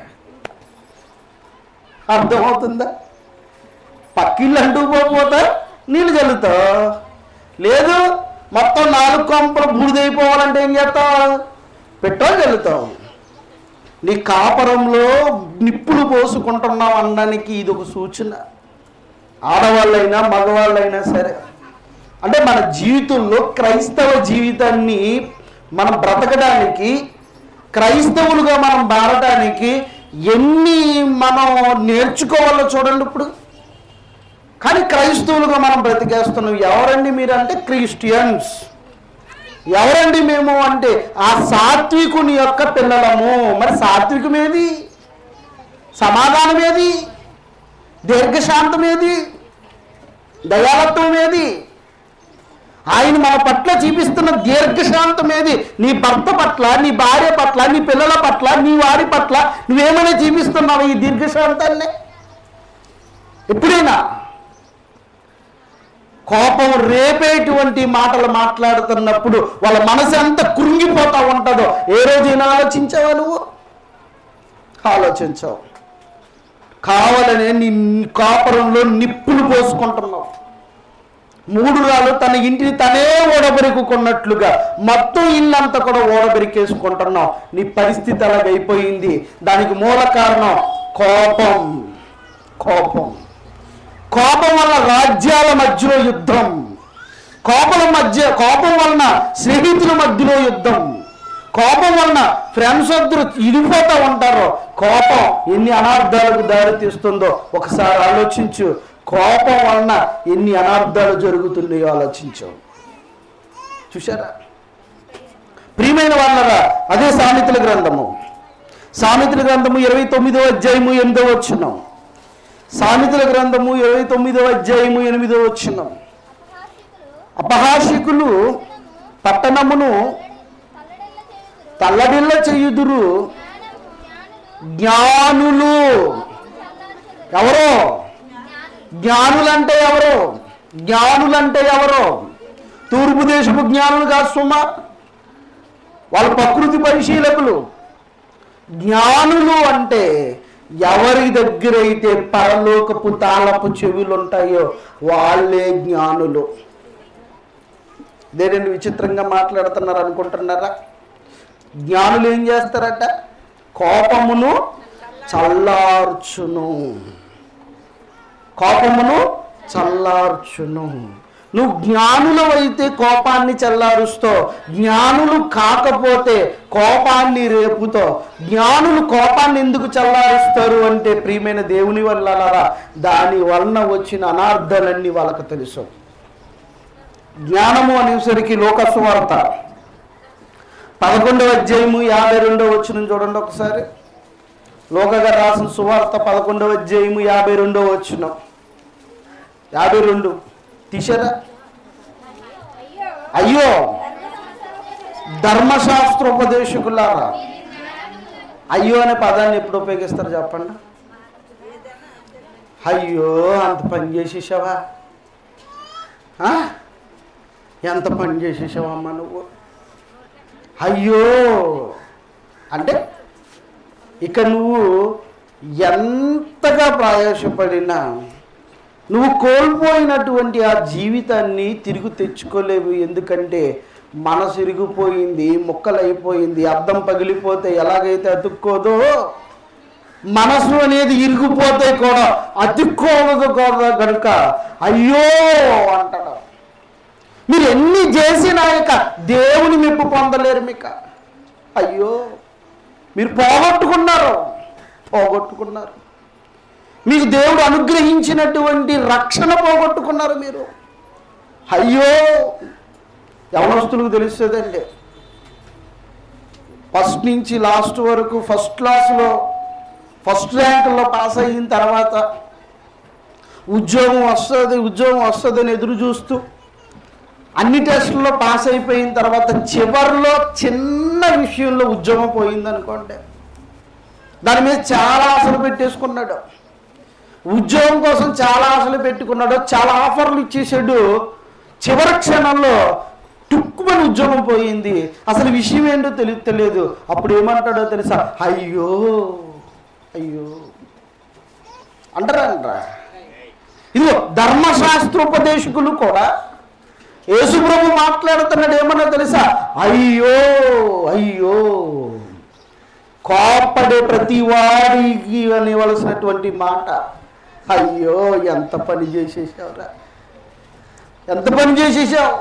అర్థమవుతుందా పక్కిళ్ళు అంటుకుపోతే నీళ్ళు చల్లుతావు లేదు మొత్తం నాలుగు కొంపలు బూడిదైపోవాలంటే ఏం చేస్తావు పెట్రోల్ చల్లుతావు నీ కాపరంలో నిప్పులు పోసుకుంటున్నావు అనడానికి ఇది ఒక సూచన ఆడవాళ్ళైనా మగవాళ్ళైనా సరే అంటే మన జీవితంలో క్రైస్తవ జీవితాన్ని మనం బ్రతకడానికి క్రైస్తవులుగా మనం మారడానికి ఎన్ని మనం నేర్చుకోవాలో చూడండి ఇప్పుడు కానీ క్రైస్తవులుగా మనం బ్రతికేస్తున్నాం ఎవరండి మీరు అంటే క్రిస్టియన్స్ ఎవరండి మేము అంటే ఆ సాత్వికుని యొక్క పిల్లలము మరి సాత్వికం ఏది సమాధానం ఏది దీర్ఘశాంతం ఏది దయాలత్వం ఏది ఆయన మన పట్ల చూపిస్తున్న దీర్ఘశాంతం ఏది నీ భర్త పట్ల నీ భార్య పట్ల నీ పిల్లల పట్ల నీ వారి పట్ల నువ్వేమైనా చూపిస్తున్నావు ఈ దీర్ఘశాంతాన్ని ఎప్పుడైనా కోపం రేపేటువంటి మాటలు మాట్లాడుతున్నప్పుడు వాళ్ళ మనసు ఎంత కృంగిపోతా ఉంటుందో ఏ రోజైనా ఆలోచించావా నువ్వు ఆలోచించావు కావాలనే నీ కాపురంలో నిప్పులు పోసుకుంటున్నావు మూడు రాళ్ళు తన ఇంటిని తనే ఓడబెరుకున్నట్లుగా మొత్తం ఇల్లంతా కూడా ఓడబెరికేసుకుంటున్నావు నీ పరిస్థితి అలాగైపోయింది దానికి మూల కారణం కోపం కోపం కోపం వల్ల రాజ్యాల మధ్యలో యుద్ధం కోపం మధ్య కోపం వలన స్నేహితుల మధ్యలో యుద్ధం కోపం వలన ఫ్రెండ్స్ వద్దరు ఇడిపోతూ ఉంటారు కోపం ఎన్ని అనార్థాలకు దారితీస్తుందో ఒకసారి ఆలోచించు కోపం వలన ఎన్ని అనార్థాలు జరుగుతున్నాయో ఆలోచించు చూసారా ప్రియమైన వాళ్ళరా అదే సామెతల గ్రంథము సామెతల గ్రంథము ఇరవై తొమ్మిదో అధ్యాయము ఎనిమిదో వచ్చినాం సామెతల గ్రంథము ఇరవై తొమ్మిదో అధ్యాయము ఎనిమిదో వచ్చినాం అపహాసికులు పట్టణమును తల్లడిల్ల చేయుదురు జ్ఞానులు ఎవరో జ్ఞానులంటే ఎవరు జ్ఞానులంటే ఎవరు తూర్పు దేశపు జ్ఞానులు కాదు సుమా వాళ్ళ ప్రకృతి పరిశీలకులు జ్ఞానులు అంటే ఎవరి దగ్గర అయితే పరలోకపు తాళపు చెవులు ఉంటాయో వాళ్ళే జ్ఞానులు దేనిని విచిత్రంగా మాట్లాడుతున్నారు అనుకుంటున్నారా జ్ఞానులు ఏం చేస్తారట కోపమును చల్లార్చును కోపమును చల్లార్చును నువ్వు జ్ఞానులు అయితే కోపాన్ని చల్లారుస్తావు జ్ఞానులు కాకపోతే కోపాన్ని రేపుతో జ్ఞానులు కోపాన్ని ఎందుకు చల్లారుస్తారు అంటే ప్రియమైన దేవుని వల్ల దాని వలన వచ్చిన అనార్థాలన్నీ వాళ్ళకి తెలుసు జ్ఞానము అనేసరికి లోకస్వార్త పదకొండవ అధ్యాయము యాభై రెండవ వచ్చిన చూడండి ఒకసారి లోకగా రాసిన సువార్త పదకొండవ అధ్యాయము యాభై రెండవ వచ్చిన యాభై రెండు తీసారా అయ్యో ధర్మశాస్త్రోపదేశకులారా అయ్యో అనే పదాన్ని ఎప్పుడు ఉపయోగిస్తారు చెప్పండి అయ్యో అంత పని చేసేసావా ఆ? ఎంత పని చేసేసావమ్మా నువ్వు అయ్యో అంటే ఇక నువ్వు ఎంతగా ప్రయాసపడినా నువ్వు కోల్పోయినటువంటి ఆ జీవితాన్ని తిరిగి తెచ్చుకోలేవు ఎందుకంటే మనసు ఇరిగిపోయింది ముక్కలైపోయింది అద్దం పగిలిపోతే ఎలాగైతే అతుక్కోదో మనసు అనేది ఇరిగిపోతే కూడా అతుక్కోవదు కూడా కనుక అయ్యో అంటాడు మీరు ఎన్ని చేసినా ఇక దేవుని మెప్పు పొందలేరు మీక అయ్యో మీరు పోగొట్టుకున్నారు పోగొట్టుకున్నారు మీకు దేవుడు అనుగ్రహించినటువంటి రక్షణ పోగొట్టుకున్నారు మీరు అయ్యో యవనస్తులకు తెలుస్తుందండి ఫస్ట్ నుంచి లాస్ట్ వరకు ఫస్ట్ క్లాస్లో ఫస్ట్ ర్యాంకుల్లో పాస్ అయిన తర్వాత ఉద్యోగం వస్తుంది ఉద్యోగం వస్తుందని ఎదురు చూస్తూ అన్ని టెస్టుల్లో పాస్ అయిపోయిన తర్వాత చివరిలో చిన్న విషయంలో ఉద్యోగం పోయింది అనుకోండి దాని మీద చాలా ఆశలు పెట్టేసుకున్నాడు ఉద్యోగం కోసం చాలా ఆశలు పెట్టుకున్నాడు చాలా ఆఫర్లు ఇచ్చేసాడు చివరి క్షణంలో టుక్కుమని ఉద్యోగం పోయింది అసలు విషయం ఏంటో తెలి తెలియదు అప్పుడు ఏమంటాడో తెలుసా అయ్యో అయ్యో అంటారా అంటారా ఇదిగో ధర్మశాస్త్రోపదేశకులు కూడా యేసుప్రభు మాట్లాడుతున్నాడు ఏమన్నా తెలుసా అయ్యో అయ్యో కోపడే ప్రతి వాడికి అనేవలసినటువంటి మాట అయ్యో ఎంత పని చేసేసావురా ఎంత పని చేసేసావు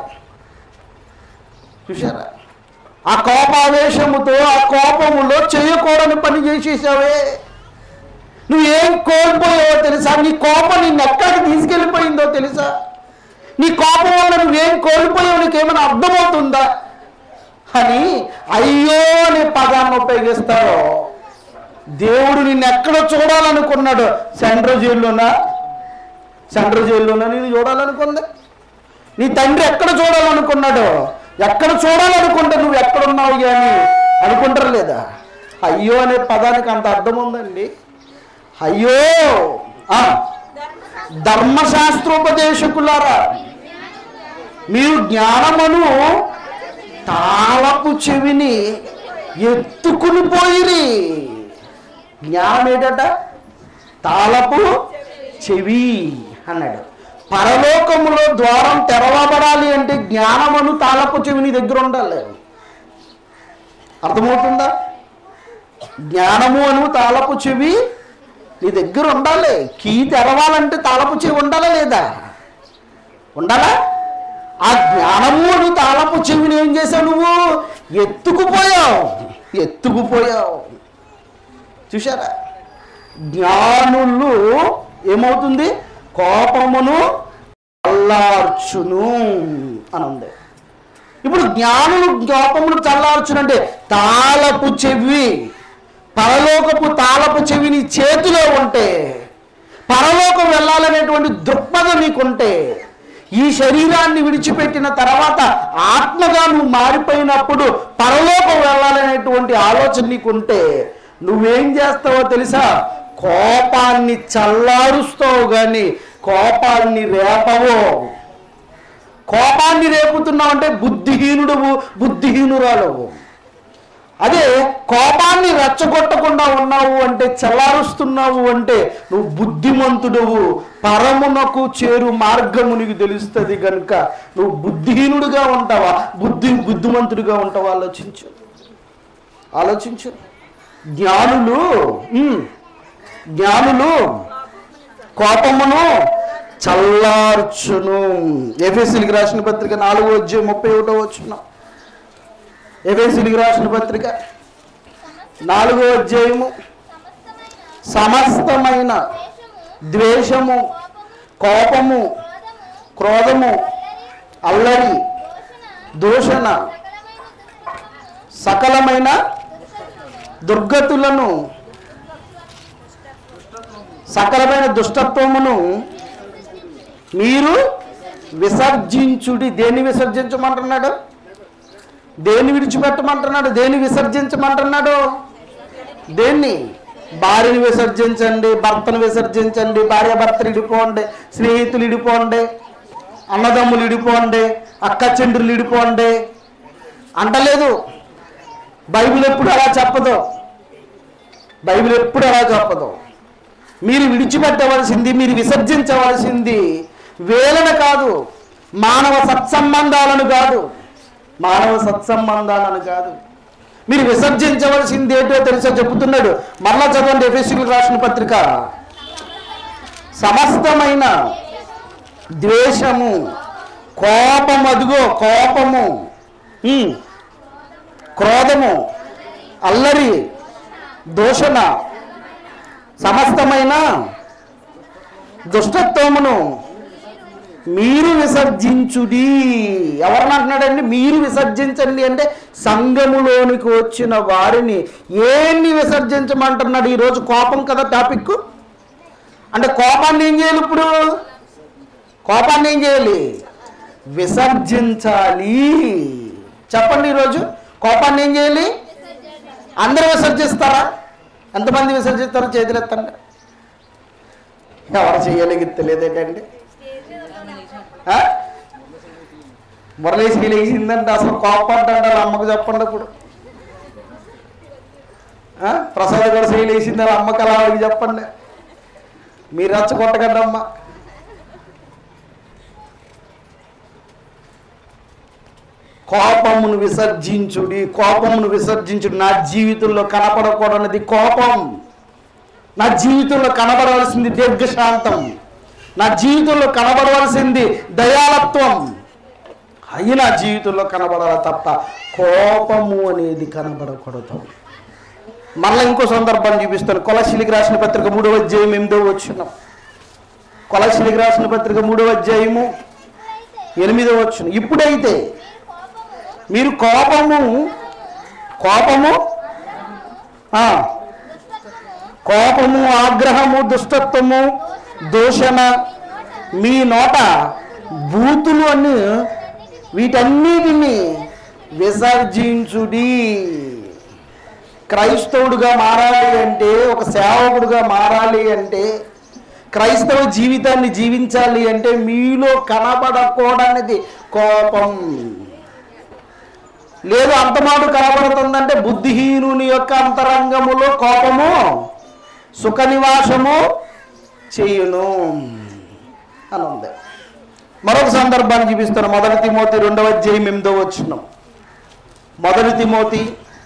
చూసారా ఆ కోపావేశముతో ఆ కోపములో చేయకూడని పని చేసేసావే నువ్వేం కోల్పోయావో తెలుసా నీ కోపం నిన్ను ఎక్కడికి తీసుకెళ్ళిపోయిందో తెలుసా నీ కోపం వల్ల నువ్వేం కోల్పోయావు నీకేమైనా అర్థమవుతుందా అని అయ్యో అనే పదాన్ని ఉపయోగిస్తారో దేవుడు నిన్ను ఎక్కడ చూడాలనుకున్నాడు సెంట్రల్ జైల్లోనా సెంట్రల్ జైల్లోనా నేను చూడాలనుకుంది నీ తండ్రి ఎక్కడ చూడాలనుకున్నాడు ఎక్కడ చూడాలనుకుంటే నువ్వు ఎక్కడున్నావు అని అనుకుంటారు లేదా అయ్యో అనే పదానికి అంత అర్థం ఉందండి అయ్యో ఆ, ధర్మశాస్త్రోపదేశకులారా మీరు జ్ఞానమును తాళపు చెవిని ఎత్తుకుని పోయిరి జ్ఞానం ఏంటట తాళపు చెవి అన్నాడు పరలోకములో ద్వారం తెరవబడాలి అంటే జ్ఞానమును తాళపు చెవి నీ దగ్గర ఉండాలి అర్థమవుతుందా జ్ఞానము అను తాళపు చెవి నీ దగ్గర ఉండాలి కీ తెరవాలంటే తాళపు చెవి ఉండాలా లేదా ఉండాలా ఆ జ్ఞానము అను తాళపు చెవిని ఏం చేసావు నువ్వు ఎత్తుకుపోయావు ఎత్తుకుపోయావు చూసారా జ్ఞానులు ఏమవుతుంది కోపమును చల్లార్చును అని ఉంది ఇప్పుడు జ్ఞానులు కోపమును చల్లార్చునంటే తాళపు చెవి పరలోకపు తాళపు చెవి నీ చేతిలో ఉంటే పరలోకం వెళ్ళాలనేటువంటి దృక్పథం నీకుంటే ఈ శరీరాన్ని విడిచిపెట్టిన తర్వాత ఆత్మగా నువ్వు మారిపోయినప్పుడు పరలోకం వెళ్ళాలనేటువంటి ఆలోచన నీకుంటే నువ్వేం చేస్తావో తెలుసా కోపాన్ని చల్లారుస్తావు కానీ కోపాన్ని రేపవో కోపాన్ని రేపుతున్నావు అంటే బుద్ధిహీనుడువు బుద్ధిహీనురాలవు అదే కోపాన్ని రెచ్చగొట్టకుండా ఉన్నావు అంటే చల్లారుస్తున్నావు అంటే నువ్వు బుద్ధిమంతుడవు పరమునకు చేరు మార్గము నీకు తెలుస్తుంది కనుక నువ్వు బుద్ధిహీనుడుగా ఉంటావా బుద్ధి బుద్ధిమంతుడిగా ఉంటావా ఆలోచించు ఆలోచించు జ్ఞానులు ఉమ్, జ్ఞానులు కోపమును చల్లార్చును ఎఫ్ఎస్సీలకు రాసిన పత్రిక నాలుగో వచ్చే ముప్పై ఒకటో వచ్చిన ఎఫ్ఎస్సీలకు రాసిన పత్రిక నాలుగో అధ్యాయము సమస్తమైన ద్వేషము కోపము క్రోధము అల్లరి దూషణ సకలమైన దుర్గతులను సకలమైన దుష్టత్వమును మీరు విసర్జించుడి దేన్ని విసర్జించమంటున్నాడు దేన్ని విడిచిపెట్టమంటున్నాడు దేన్ని విసర్జించమంటున్నాడు దేన్ని భార్యని విసర్జించండి భర్తను విసర్జించండి భార్య భర్తలు ఇడిపోండి స్నేహితులు ఇడిపోండి అన్నదమ్ములు ఇడిపోండి అక్క చెండ్రులు ఇడిపోండి అంటలేదు బైబిల్ ఎప్పుడు అలా చెప్పదు బైబిల్ ఎప్పుడు అలా చెప్పదు మీరు విడిచిపెట్టవలసింది మీరు విసర్జించవలసింది వేలన కాదు మానవ సత్సంబంధాలను కాదు మానవ సత్సంబంధాలను కాదు మీరు విసర్జించవలసింది ఏంటో తెలుసా చెబుతున్నాడు మరలా చదవండి ఎఫ్ఎస్సీలకు రాసిన పత్రిక సమస్తమైన ద్వేషము కోపము అదిగో కోపము ఉమ్, క్రోధము అల్లరి దూషణ సమస్తమైన దుష్టత్వమును మీరు విసర్జించుడి ఎవరిని అంటున్నాడండి మీరు విసర్జించండి అంటే సంఘములోనికి వచ్చిన వారిని ఏమి విసర్జించమంటున్నాడు ఈరోజు కోపం కదా టాపిక్ అంటే కోపాన్ని ఏం చేయాలి ఇప్పుడు కోపాన్ని ఏం చేయాలి విసర్జించాలి చెప్పండి ఈరోజు కోపాన్ని ఏం చేయాలి అందరూ విసర్జిస్తారా ఎంతమంది విసర్జిస్తారో చేతులు ఎత్తండి ఎవరు చేయలేగి తెలియదేంటండి ఆ? మురళీసి లేచిందంటే అసలు కోపడ్డా వాళ్ళ అమ్మకు చెప్పండి ఇప్పుడు ఆ? ప్రసాద్ కూడా చేయలేసింది వాళ్ళ అమ్మకి అలా వాళ్ళకి చెప్పండి మీరు రచ్చగొట్టకండి అమ్మ కోపమును విసర్జించుడి కోపమును విసర్జించుడి నా జీవితంలో కనపడకూడనిది కోపం నా జీవితంలో కనబడవలసింది దీర్ఘశాంతం నా జీవితంలో కనబడవలసింది దయాలత్వం అయి నా జీవితంలో కనబడాలి తప్ప కోపము అనేది కనబడకూడదు మళ్ళీ ఇంకో సందర్భాన్ని చూపిస్తాను కొలశిలికి రాసిన పత్రిక మూడవ అధ్యాయం ఎనిమిదో వచ్చిన కొలశిలికి రాసిన పత్రిక మూడవ అధ్యాయము ఎనిమిదో వచ్చిన ఇప్పుడైతే మీరు కోపము కోపము ఆ, కోపము ఆగ్రహము దుష్టత్వము దూషణ మీ నోట బూతులు అని వీటన్నిటిని విసర్జించుడి క్రైస్తవుడుగా మారాలి అంటే ఒక సేవకుడుగా మారాలి అంటే క్రైస్తవ జీవితాన్ని జీవించాలి అంటే మీలో కనబడకూడనిది కోపం లేదు అంతమాటు కనబడుతుందంటే బుద్ధిహీనుని యొక్క అంతరంగములో కోపము సుఖ నివాసము చేయును అని ఉంది మరొక సందర్భాన్ని చూపిస్తాను మొదటి తిమోతి రెండవ అధ్యాయం ఎనిమిదో వచ్చిన మొదటి తిమోతి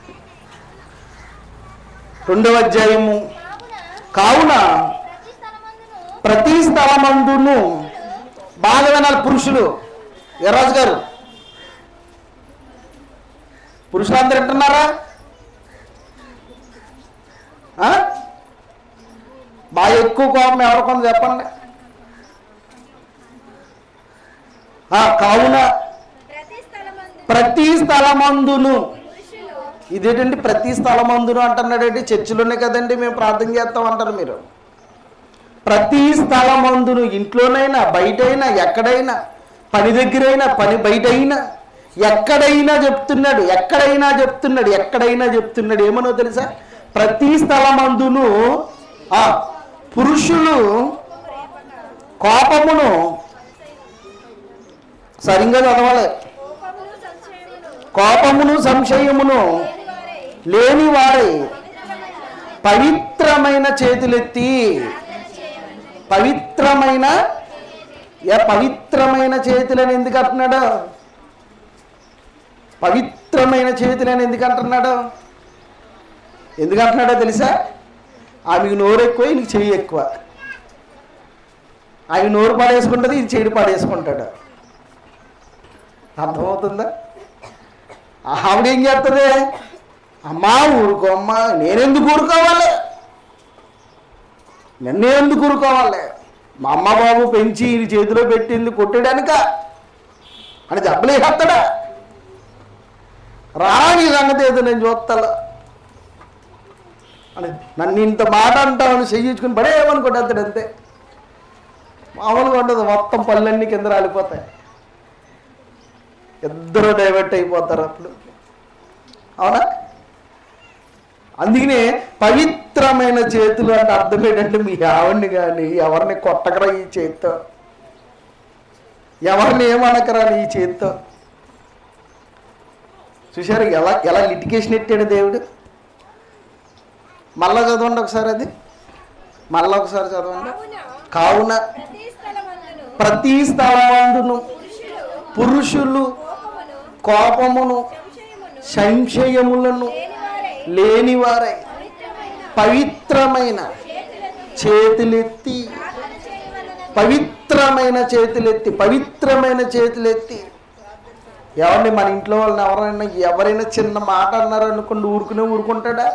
రెండవ అధ్యాయము కావున ప్రతి స్థలమందును బాగా వినాలి పురుషులు ఎర్రాజు గారు పురుషులందరూ వింటున్నారా ఆ? బాగా ఎక్కువ కోపం ఎవరికొంది చెప్పండి ఆ, కావున ప్రతి స్థలమందు ప్రతి స్థలమందును పురుషులు ఇదేంటండి ప్రతి స్థలమందును అంటున్నాడండి చర్చిలోనే కదండి మేము ప్రార్థన చేస్తాం అంటారు మీరు ప్రతి స్థలమందును ఇంట్లోనైనా బయటైనా ఎక్కడైనా పని దగ్గరైనా పని బయటైనా ఎక్కడైనా చెప్తున్నాడు ఎక్కడైనా చెప్తున్నాడు ఎక్కడైనా చెప్తున్నాడు ఏమనో తెలుసా ప్రతి స్థలమందును ఆ, పురుషులు కోపమును సరిగ్గా చదవాలి కోపమును సంశయమును కోపమును సంశయమును లేనివారై లేని వారై పవిత్రమైన చేతులెత్తి పవిత్రమైన ఏ పవిత్రమైన చేతులని ఎందుకు అంటున్నాడు పవిత్రమైన చేతులని ఎందుకు అంటున్నాడు ఎందుకు అంటున్నాడో తెలుసా ఆమెకు నోరు ఎక్కువ ఈయనకి చెయ్యి ఎక్కువ ఆమె నోరు పాడేసుకుంటుంది ఇది చెయ్యి పాడేసుకుంటాడు అర్థమవుతుందా ఆవిడ ఏం చేస్తుంది అమ్మా ఊరుకో అమ్మా నేనెందుకు ఊరుకోవాలి నన్ను ఎందుకు ఊరుకోవాలి మా అమ్మ బాబు పెంచి ఈ చేతిలో పెట్టింది కొట్టడానిక అని దెబ్బలేస్తాడా రాని సంగతి ఏదో నేను చూస్తాను అని నన్ను ఇంత మాట అంటామని చెయ్యించుకుని పడేయమనుకుంటాడు అంతే మామూలుగా ఉండదు మొత్తం పళ్ళన్నీ కింద రాలిపోతాయి ఇద్దరు డైవర్ట్ అయిపోతారు అప్పుడు అవునా అందుకనే పవిత్రమైన చేతులు అంటే అర్థం ఏంటంటే మీ ఆవిడ్ని కానీ ఎవరిని కొట్టకరా ఈ చేత్తో ఎవరిని ఏమనకరా ఈ చేత్తో చూశారు ఎలా ఎలా లిటికేషన్ ఎట్టాడు దేవుడు మళ్ళా చదవండి ఒకసారి అది మళ్ళా ఒకసారి చదవండి కావున కావున ప్రతి స్థలమందును ప్రతి స్థలమందును పురుషులు పురుషులు కోపమును కోపమును సంశయమును సంశయములను లేనివారై లేనివారై పవిత్రమైన పవిత్రమైన చేతులెత్తి చేతులెత్తి ప్రార్థన చేయవలనని పవిత్రమైన చేతులెత్తి పవిత్రమైన చేతులెత్తి ఎవరిని మన ఇంట్లో వాళ్ళని ఎవరైనా ఎవరైనా చిన్న మాట అన్నారు అనుకోండి ఊరుకునే ఊరుకుంటాడా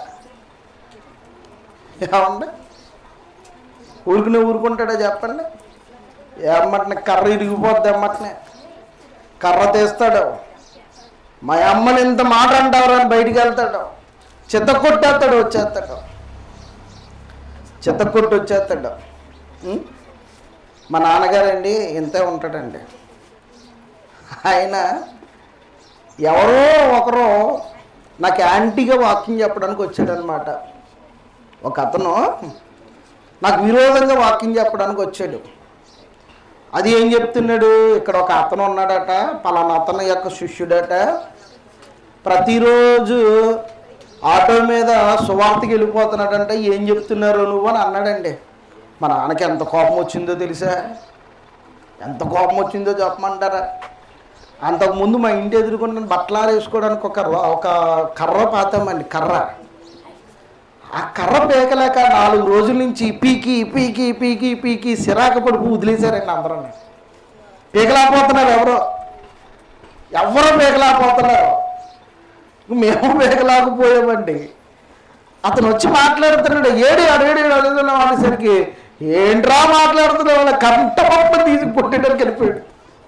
ఏమండి ఊరుకునే ఊరుకుంటాడా చెప్పండి ఏమట్న కర్ర ఇరిగిపోద్ది ఎమ్మటనే కర్ర తీస్తాడు మా అమ్మని ఇంత మాట అంటారు అని బయటికి వెళ్తాడు చిత్త కొట్టేస్తాడు వచ్చేస్తాడు చిత్త కొట్టి వచ్చేస్తాడు ఉం? మా నాన్నగారండి ఇంతే ఉంటాడండి ఆయన ఎవరో ఒకరు నాకు యాంటీగా వాక్యం చెప్పడానికి వచ్చాడనమాట ఒక అతను నాకు విరోధంగా వాక్యం చెప్పడానికి వచ్చాడు అది ఏం చెప్తున్నాడు ఇక్కడ ఒక అతను ఉన్నాడట పలానా అతను యొక్క శిష్యుడట ప్రతిరోజు ఆటో మీద సువార్తకి వెళ్ళిపోతున్నాడంటే ఏం చెప్తున్నారు నువ్వు అని అన్నాడండి మా నాన్నకి ఎంత కోపం వచ్చిందో తెలుసా ఎంత కోపం వచ్చిందో చెప్పమంటారా అంతకుముందు మా ఇంటి ఎదుర్కొన్న బట్టలారు వేసుకోవడానికి ఒక ర- ఒక కర్ర పాతామండి కర్ర ఆ కర్ర పీకలేక నాలుగు రోజుల నుంచి పీకి పీకి పీకి పీకి సిరాక పడుపు వదిలేశారండి అందరూ పీకలేకపోతున్నారు ఎవరో ఎవరో పీకలేకపోతున్నారు మేము పీకలేకపోయామండి అతను వచ్చి మాట్లాడుతున్నాడు ఏడు అడగడు అడుగుతున్నాం అనేసరికి ఏంట్రా మాట్లాడుతున్నావు వాళ్ళ కంట పప్ప తీసి కొట్టడానికి వెళ్ళిపోయాడు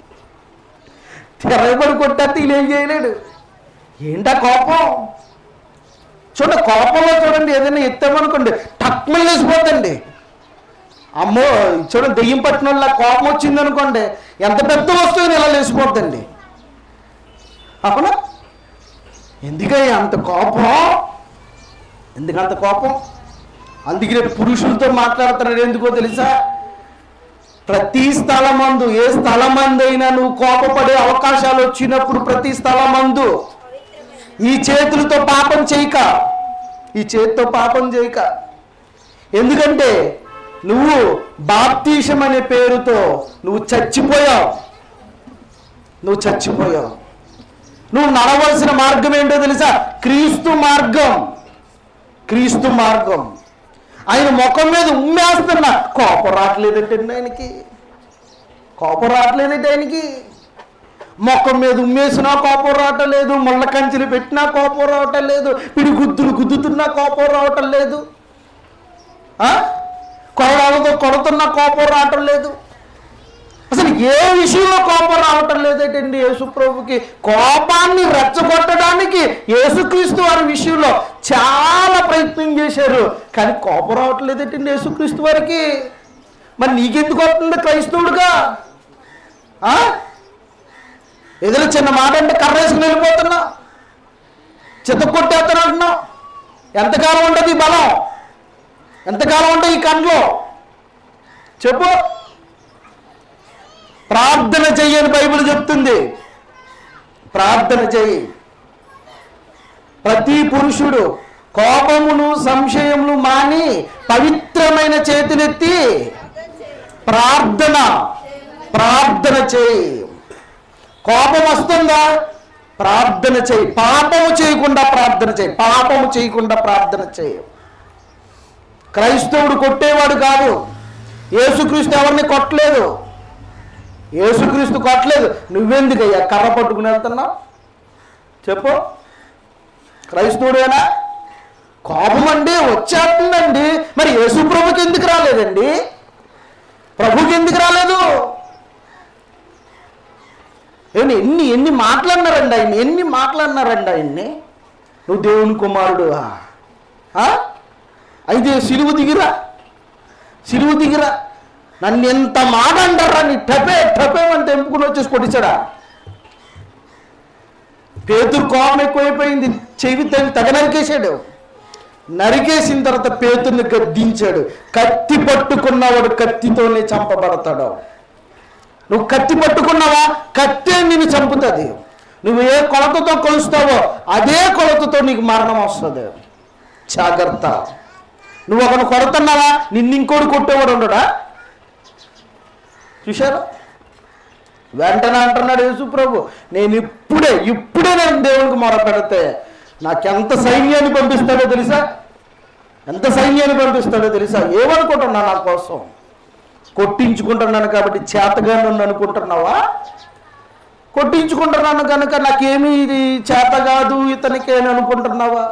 తిరగబడి కొట్టేస్తే వీళ్ళు ఏం చేయలేడు ఏంటా కోపం చూడండి కోపంలో చూడండి ఏదైనా ఎత్తామనుకోండి టక్మని లేచిపోతండి అమ్మో చూడండి దెయ్యం పట్టిన వాళ్ళ కోపం వచ్చింది అనుకోండి ఎంత పెద్ద వస్తువుని ఇలా లేచిపోద్దండి అవునా ఎందుకయ్యా అంత కోపం ఎందుకంత కోపం అందుకనే పురుషులతో మాట్లాడుతున్నాడు ఎందుకో తెలుసా ప్రతి స్థలమందు ఏ స్థలమందైనా నువ్వు కోపపడే అవకాశాలు వచ్చినప్పుడు ప్రతి స్థలమందు ఈ చేతులతో పాపం చేయక ఈ చేతితో పాపం చేయక ఎందుకంటే నువ్వు బాప్తీషం అనే పేరుతో నువ్వు చచ్చిపోయావు నువ్వు చచ్చిపోయావు నువ్వు నడవలసిన మార్గం ఏంటో తెలుసా క్రీస్తు మార్గం క్రీస్తు మార్గం ఆయన ముఖం మీద ఉమ్మేస్తున్నా కోపం రావట్లేదంటండి ఆయనకి కోపం రావట్లేదండి ఆయనకి మొఖం మీద ఉమ్మేసినా కోపం రావటం లేదు ముళ్ళ కంచెలు పెట్టినా కోపం రావటం లేదు పిడి గుద్దులు గుద్దుతున్నా కోపం రావటం లేదు ఆ? కొరడాలతో కొడుతున్నా కోపం రావటం లేదు అసలు ఏ విషయంలో కోపం రావటం లేదేటండి యేసుప్రభుకి కోపాన్ని రెచ్చగొట్టడానికి యేసుక్రీస్తు వారి విషయంలో చాలా ప్రయత్నం చేశారు కానీ కోపం రావట్లేదేటండి యేసుక్రీస్తు వారికి మరి నీకెందుకు వస్తుంది క్రైస్తవుడుగా ఆ? ఏదైనా చిన్న మాట అంటే కర్ర వేసుకుని వెళ్ళిపోతున్నా చిత్త కొట్టేస్తాను అంటున్నావు ఎంతకాలం ఉంటుంది ఈ బలం ఎంతకాలం ఉంటుంది ఈ కండ్లో చెప్పు ప్రార్థన చెయ్యని బైబిల్ చెప్తుంది ప్రార్థన చెయ్యి ప్రతి పురుషుడు కోపమును సంశయములు మాని పవిత్రమైన చేతులెత్తి ప్రార్థన ప్రార్థన చేయి కోపం వస్తుందా ప్రార్థన చేయి పాపము చేయకుండా ప్రార్థన చేయి పాపము చేయకుండా ప్రార్థన చేయి క్రైస్తవుడు కొట్టేవాడు కాదు యేసుక్రీస్తు ఎవరిని కొట్టలేదు యేసుక్రీస్తు కొట్టలేదు నువ్వెందుకయ్యా కర్ర పట్టుకుని వెళ్తున్నావు చెప్పు క్రైస్తవుడేనా కోపం అండి వచ్చేస్తుందండి మరి యేసు ప్రభుకి ఎందుకు రాలేదండి ప్రభుకి ఎందుకు రాలేదు ఏమండి ఎన్ని ఎన్ని మాట్లాడినారండి ఆయన ఎన్ని మాట్లాడినారండి ఆయన్ని నువ్వు దేవుని కుమారుడు ఆ? అయితే సిలువు దిగిరా సిలువు దిగిరా నన్ను ఎంత మాట అంటారా నీ టపే టపే అని తెంపుకుని వచ్చేసి కొట్టించాడా పేతురు కోపం ఎక్కువైపోయింది చెవి తెగి తెగ నరికేశాడు నరికేసిన తర్వాత పేతుర్ని గద్దించాడు కత్తి పట్టుకున్నవాడు కత్తితోనే చంపబడతాడు నువ్వు కత్తి పట్టుకున్నావా కత్తే నిన్ను చంపుతుంది నువ్వు ఏ కొలతతో కొలుస్తావో అదే కొలతతో నీకు మరణం వస్తుంది జాగ్రత్త నువ్వు ఒకను కొడుతున్నావా నిన్ను ఇంకోటి కొట్టేవాడు ఉండడా చూశారా వెంటనే అంటున్నాడు యేసు ప్రభు నేను ఇప్పుడే ఇప్పుడే నేను దేవునికి మొర పెడితే నాకెంత సైన్యాన్ని పంపిస్తాడో తెలుసా ఎంత సైన్యాన్ని పంపిస్తాడో తెలుసా ఏమనుకుంటున్నా నా కోసం కొట్టించుకుంటున్నాను కాబట్టి చేతగా నన్ను అనుకుంటున్నావా కొట్టించుకుంటున్నాను కనుక నాకేమీ ఇది చేత కాదు ఇతనికి అని అనుకుంటున్నావా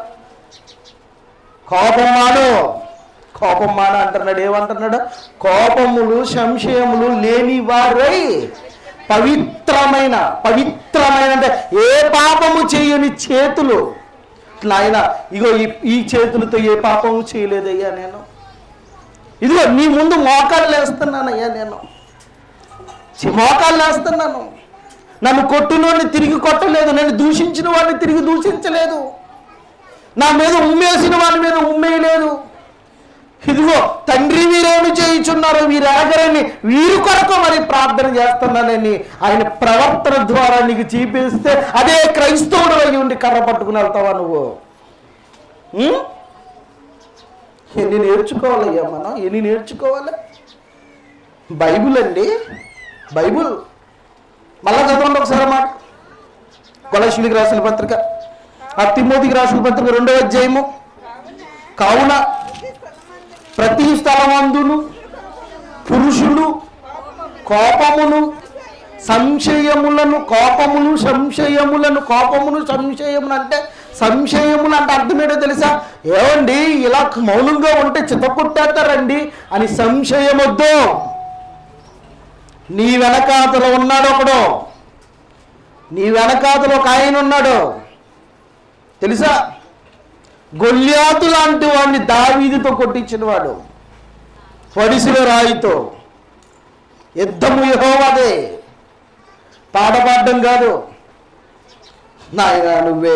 కోపం మాను కోపం మాన అంటున్నాడు ఏమంటున్నాడు కోపములు సంశయములు లేని వారై పవిత్రమైన పవిత్రమైన అంటే ఏ పాపము చేయని చేతులు నాయన ఇగో ఈ ఈ చేతులతో ఏ పాపము చేయలేదయ్యా నేను ఇదిగో నీ ముందు మోకాళ్ళు వేస్తున్నానయ్యా నేను చి- మోకాళ్ళు వేస్తున్నాను నన్ను కొట్టినోడిని తిరిగి కొట్టలేదు నేను దూషించిన వాడిని తిరిగి దూషించలేదు నా మీద ఉమ్మేసిన వాడి మీద ఉమ్మేయలేదు ఇదిగో తండ్రి వీరేమి చేయుచున్నారు వీరు ఎరగరని వీరి కొరకు మరి ప్రార్థన చేస్తున్నానని ఆయన ప్రవర్తన ద్వారా నీకు చూపిస్తే అదే క్రైస్తవుడు అయి ఉండి కర్ర పట్టుకుని వెళ్తావా నువ్వు ఉం? ఎన్ని నేర్చుకోవాలయ్యా మనం ఎన్ని నేర్చుకోవాలి బైబిల్ అండి బైబిల్ మళ్ళా చదవండి ఒకసారి మాట కొలశుడికి రాసిన పత్రిక ఆ తిమ్మోతికి రాసిన పత్రిక రెండవ అధ్యాయము కావున ప్రతి స్థలమందును పురుషులు కోపమును సంశయములను కోపమును సంశయములను కోపమును సంశయములు అంటే సంశయములు అంటే అర్థమేటో తెలుసా ఏమండి ఇలా మౌనంగా ఉంటే చితకొట్టేస్తారండి అని సంశయమొద్దు నీ వెనకాతలో ఉన్నాడు ఒకడు నీ వెనకాతలో ఒక ఆయన ఉన్నాడు తెలుసా గొల్యాతు లాంటి వాడిని దావీదుతో కొట్టించిన వాడు పడిసిన రాయితో యుద్ధము యెహోవాదే పాట పాడడం కాదు నాయన నువ్వే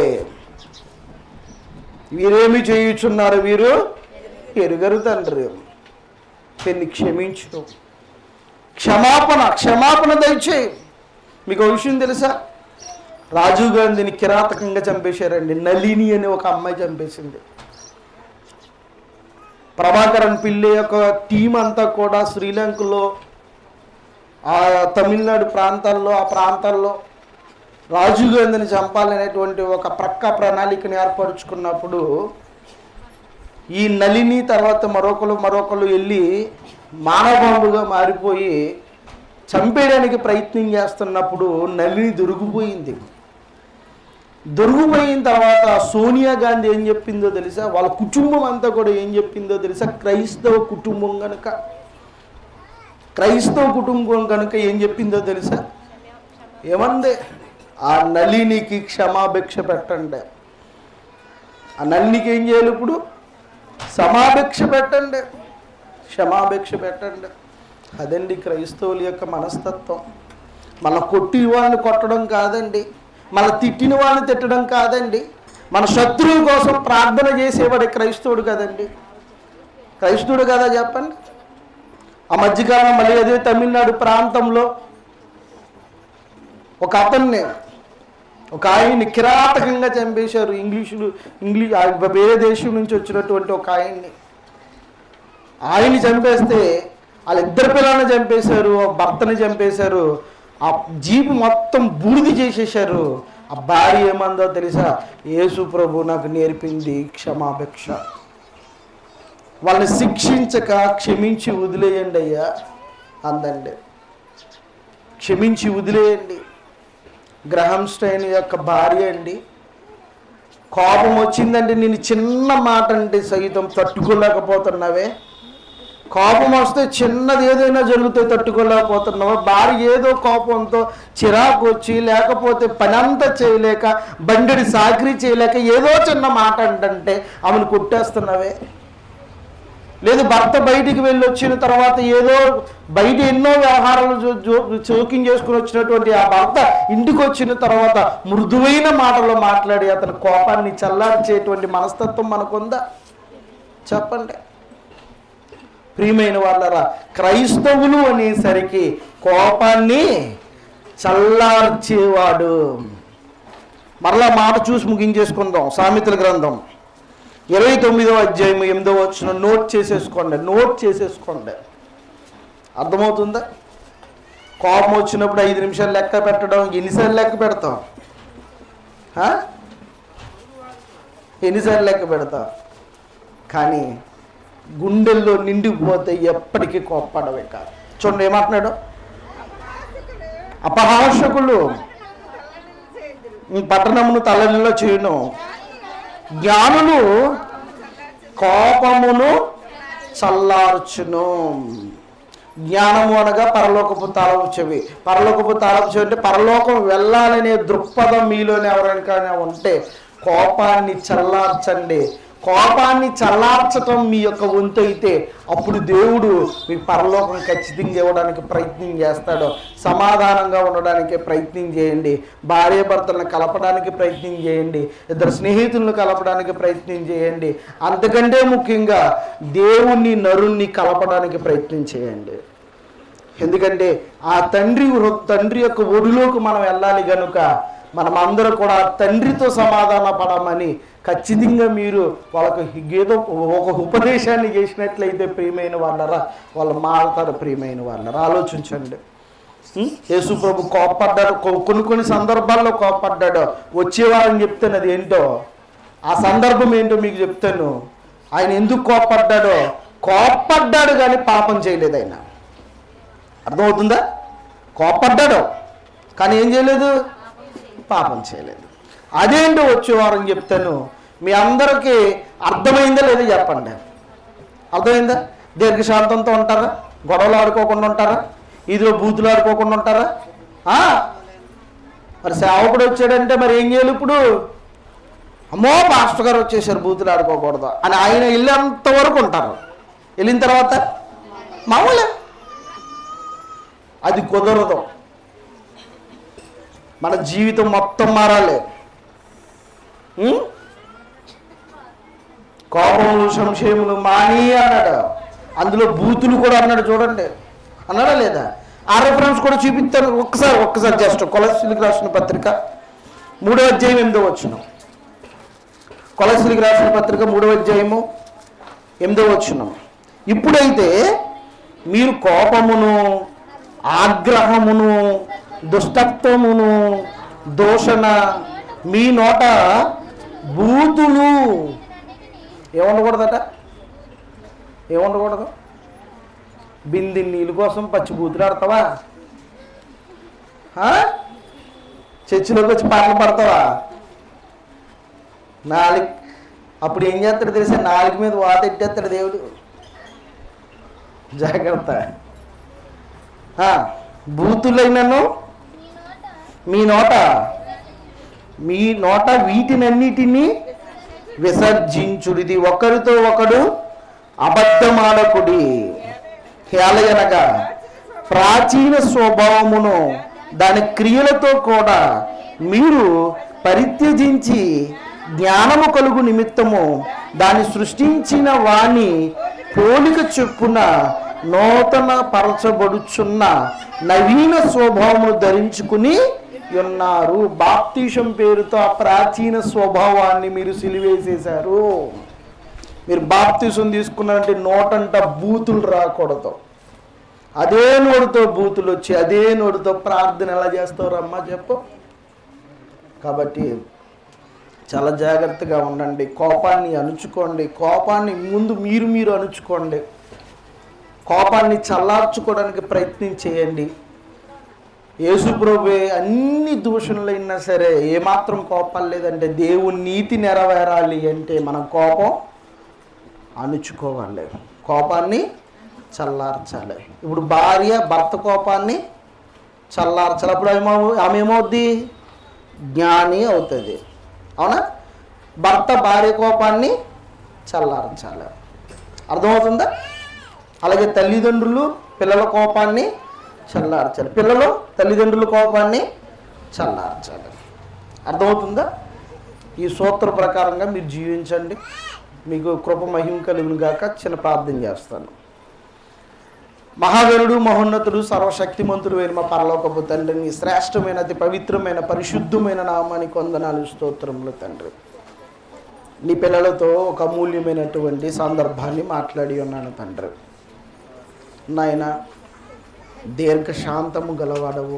వీరేమి చేయుచున్నారు వీరు ఎరుగరు తండ్రి పెన్ని క్షమించు క్షమాపణ క్షమాపణ దయచేయి మీకు ఒక విషయం తెలుసా రాజీవ్ గాంధీని కిరాతకంగా చంపేశారండి నళిని అని ఒక అమ్మాయి చంపేసింది ప్రభాకరన్ పిల్లి యొక్క టీం అంతా కూడా శ్రీలంకలో ఆ తమిళనాడు ప్రాంతాల్లో ఆ ప్రాంతాల్లో రాజీవ్ గాంధీని చంపాలనేటువంటి ఒక ప్రక్క ప్రణాళికను ఏర్పరచుకున్నప్పుడు ఈ నలిని తర్వాత మరొకరు మరొకరు వెళ్ళి మానవాంబుగా మారిపోయి చంపేయడానికి ప్రయత్నం చేస్తున్నప్పుడు నలిని దొరికిపోయింది దొరికిపోయిన తర్వాత సోనియా గాంధీ ఏం చెప్పిందో తెలుసా వాళ్ళ కుటుంబం అంతా కూడా ఏం చెప్పిందో తెలుసా క్రైస్తవ కుటుంబం కనుక క్రైస్తవ కుటుంబం కనుక ఏం చెప్పిందో తెలుసా ఏమంది ఆ నలినికి క్షమాభిక్ష పెట్టండి ఆ నలినికి ఏం చేయాలి ఇప్పుడు సమాభిక్ష పెట్టండి క్షమాభిక్ష పెట్టండి అదండి క్రైస్తవుల యొక్క మనస్తత్వం మన కొట్టి వాళ్ళని కొట్టడం కాదండి మన తిట్టిన వాళ్ళని తిట్టడం కాదండి మన శత్రువు కోసం ప్రార్థన చేసేవాడే క్రైస్తవుడు కదండి క్రైస్తవుడు కదా చెప్పండి ఆ మధ్యకాలం మళ్ళీ అదే తమిళనాడు ప్రాంతంలో ఒక అతన్ని ఒక ఆయన్ని కిరాతకంగా చంపేశారు ఇంగ్లీషులు ఇంగ్లీష్ ఆ వేరే దేశం నుంచి వచ్చినటువంటి ఒక ఆయన్ని ఆయన్ని చంపేస్తే వాళ్ళిద్దరు పిల్లల్ని చంపేశారు ఆ భర్తని చంపేశారు ఆ జీపు మొత్తం బూడిది చేసేశారు ఆ భార్య ఏమందో తెలుసా యేసు ప్రభు నాకు నేర్పింది క్షమాభిక్ష వాళ్ళని శిక్షించక క్షమించి వదిలేయండి అయ్యా అందండి క్షమించి వదిలేయండి గ్రహం స్టైన్ యొక్క భార్య అండి కోపం వచ్చిందంటే నేను చిన్న మాట అంటే సైతం తట్టుకోలేకపోతున్నావే కోపం వస్తే చిన్నది ఏదైనా జరిగితే తట్టుకోలేకపోతున్నావా భార్య ఏదో కోపంతో చిరాకు వచ్చి లేకపోతే పని అంతా చేయలేక బండిడి సాకరీ చేయలేక ఏదో చిన్న మాట అంటే ఆమెను కొట్టేస్తున్నావే లేదు భర్త బయటికి వెళ్ళి వచ్చిన తర్వాత ఏదో బయట ఎన్నో వ్యవహారాలు జో- జో- జోక్యం చేసుకుని వచ్చినటువంటి ఆ భర్త ఇంటికి వచ్చిన తర్వాత మృదువైన మాటలో మాట్లాడి అతని కోపాన్ని చల్లార్చేటువంటి మనస్తత్వం మనకుందా చెప్పండి ప్రియమైన వాళ్ళరా క్రైస్తవులు అనేసరికి కోపాన్ని చల్లార్చేవాడు మరలా మాట చూసి ముగించేసుకుందాం సామెతల గ్రంథం ఇరవై తొమ్మిదవ అధ్యాయం ఎనిమిదో వచ్చిన నోట్ చేసేసుకోండి నోట్ చేసేసుకోండి అర్థమవుతుందా కోపం వచ్చినప్పుడు ఐదు నిమిషాలు లెక్క పెట్టడం ఎన్నిసార్లు లెక్క పెడతాం ఆ? ఎన్నిసార్లు లెక్క పెడతాం కానీ గుండెల్లో నిండిపోతే ఎప్పటికీ కోప్పడవే కాదు చూడండి ఏమంటున్నాడు అపహాసకులు ఈ పట్టణమును తలనిలో చేయును జ్ఞానులు కోపమును చల్లార్చును జ్ఞానము అనగా పరలోకపు తాళపు చెవి పరలోకపు తాళపు చెవి అంటే పరలోకం వెళ్ళాలనే దృక్పథం మీలోనే ఎవరికైనా ఉంటే కోపాన్ని చల్లార్చండి కోపాన్ని చల్లార్చటం మీ యొక్క వంతు అయితే అప్పుడు దేవుడు మీ పరలోకం ఖచ్చితంగా ఇవ్వడానికి ప్రయత్నం చేస్తాడు సమాధానంగా ఉండడానికి ప్రయత్నం చేయండి భార్య భర్తలను కలపడానికి ప్రయత్నం చేయండి ఇద్దరు స్నేహితులను కలపడానికి ప్రయత్నం చేయండి అంతకంటే ముఖ్యంగా దేవుణ్ణి నరుణ్ణి కలపడానికి ప్రయత్నం చేయండి ఎందుకంటే ఆ తండ్రి హృ- తండ్రి యొక్క ఒడిలోకి మనం వెళ్ళాలి గనుక మనం అందరూ కూడా ఆ తండ్రితో సమాధాన పడమని ఖచ్చితంగా మీరు వాళ్ళకు ఏదో ఒక ఉపదేశాన్ని చేసినట్లయితే ప్రియమైన వాళ్ళరా వాళ్ళు మారుతారు ప్రియమైన వాళ్ళరా ఆలోచించండి ఉం? యేసు ప్రభు కోప్పడ్డాడు కొ- కొన్ని కొన్ని సందర్భాల్లో కోప్పడ్డాడు వచ్చేవారని చెప్తాను అది ఏంటో ఆ సందర్భం ఏంటో మీకు చెప్తాను ఆయన ఎందుకు కోప్పడ్డాడో కోప్పడ్డాడు కానీ పాపం చేయలేదు ఆయన అర్థమవుతుందా కోప్పడ్డాడు కానీ ఏం చేయలేదు పాపం చేయలేదు అదేంటో వచ్చేవారం చెప్తాను మీ అందరికీ అర్థమైందా లేదో చెప్పండి అర్థమైందా దీర్ఘశాంతంతో ఉంటారా గొడవలు ఆడుకోకుండా ఉంటారా ఇదిలో బూతులు ఆడుకోకుండా ఉంటారా ఆ? మరి సేవకుడు వచ్చాడంటే మరి ఏం చేయాలి ఇప్పుడు అమ్మో పాస్టర్ గారు వచ్చేసారు బూతులు ఆడుకోకూడదు అని ఆయన వెళ్ళేంత వరకు ఉంటారు వెళ్ళిన తర్వాత మామూలే అది కుదరదు మన జీవితం మొత్తం మారాలి ఉం? కోపములు సంశయములు మాని అన్నాడు అందులో బూతులు కూడా అన్నాడు చూడండి అన్నాడా లేదా ఆ రెఫరెన్స్ కూడా చూపిస్తాను ఒక్కసారి ఒక్కసారి జస్ట్ కొలసిలికి రాసిన పత్రిక మూడో అధ్యాయం ఎనిమిదో వచ్చును కొలసిలికి రాసిన పత్రిక మూడో అధ్యాయము ఎనిమిదో వచ్చును ఇప్పుడైతే మీరు కోపమును ఆగ్రహమును దుష్టత్వమును దూషణ మీ నోట బూతులు ఏముండకూడదట ఏముండకూడదు బింది నీళ్ళు కోసం పచ్చి బూతులు ఆడతావా ఆ? చర్చిలోకి వచ్చి పాటలు పడతావా నాలుగు అప్పుడు ఏం చేస్తాడు తెలిసే నాలుగు మీద వాత ఎట్టేస్తాడు దేవుడు జాగ్రత్త ఆ, బూతులైనను మీ నోట మీ నోట వీటినన్నిటినీ విసర్జించుడిది ఒకరితో ఒకడు అబద్ధమాడకుడి హేళయనగా ప్రాచీన స్వభావమును దాని క్రియలతో కూడా మీరు పరిత్యజించి జ్ఞానము కలుగు నిమిత్తము దాన్ని సృష్టించిన వాణి పోలిక చొప్పున నూతన పరచబడుచున్న నవీన స్వభావమును ధరించుకుని ఉన్నారు బాప్తీషం పేరుతో ఆ ప్రాచీన స్వభావాన్ని మీరు సిలివేసేశారు మీరు బాప్తీసం తీసుకున్నారంటే నోటంట బూతులు రాకూడదు అదే నోటితో బూతులు వచ్చి అదే నోటితో ప్రార్థన ఎలా చేస్తావు అమ్మా చెప్పు కాబట్టి చాలా జాగ్రత్తగా ఉండండి కోపాన్ని అణుచుకోండి కోపాన్ని ముందు మీరు మీరు అణుచుకోండి కోపాన్ని చల్లార్చుకోవడానికి ప్రయత్నం చేయండి యేసుప్రభే అన్ని దూషణలు అయినా సరే ఏమాత్రం కోపాలు లేదంటే దేవుని నీతి నెరవేరాలి అంటే మన కోపం అణుచుకోవాలి కోపాన్ని చల్లార్చాలి ఇప్పుడు భార్య భర్త కోపాన్ని చల్లార్చాలి అప్పుడు ఏమో ఆమె ఏమవుద్ది జ్ఞాని అవుతుంది అవునా భర్త భార్య కోపాన్ని చల్లార్చాలి అర్థమవుతుందా అలాగే తల్లిదండ్రులు పిల్లల కోపాన్ని చల్లార్చాలి పిల్లలు తల్లిదండ్రుల కోపాన్ని చల్లార్చాలి అర్థమవుతుందా ఈ సూత్ర ప్రకారంగా మీరు జీవించండి మీకు కృప మహిమ కలుగును గాక చిన్న ప్రార్థన చేస్తాను మహావీరుడు మహోన్నతుడు సర్వశక్తిమంతుడు అయిన మా పరలోకపు తండ్రిని శ్రేష్టమైన అతి పవిత్రమైన పరిశుద్ధమైన నామానికి వందనాలు స్తోత్రములు తండ్రి నీ పిల్లలతో ఒక అమూల్యమైనటువంటి సందర్భాన్ని మాట్లాడి ఉన్నాను తండ్రి నాయన దీర్ఘశాంతము గలవాడవు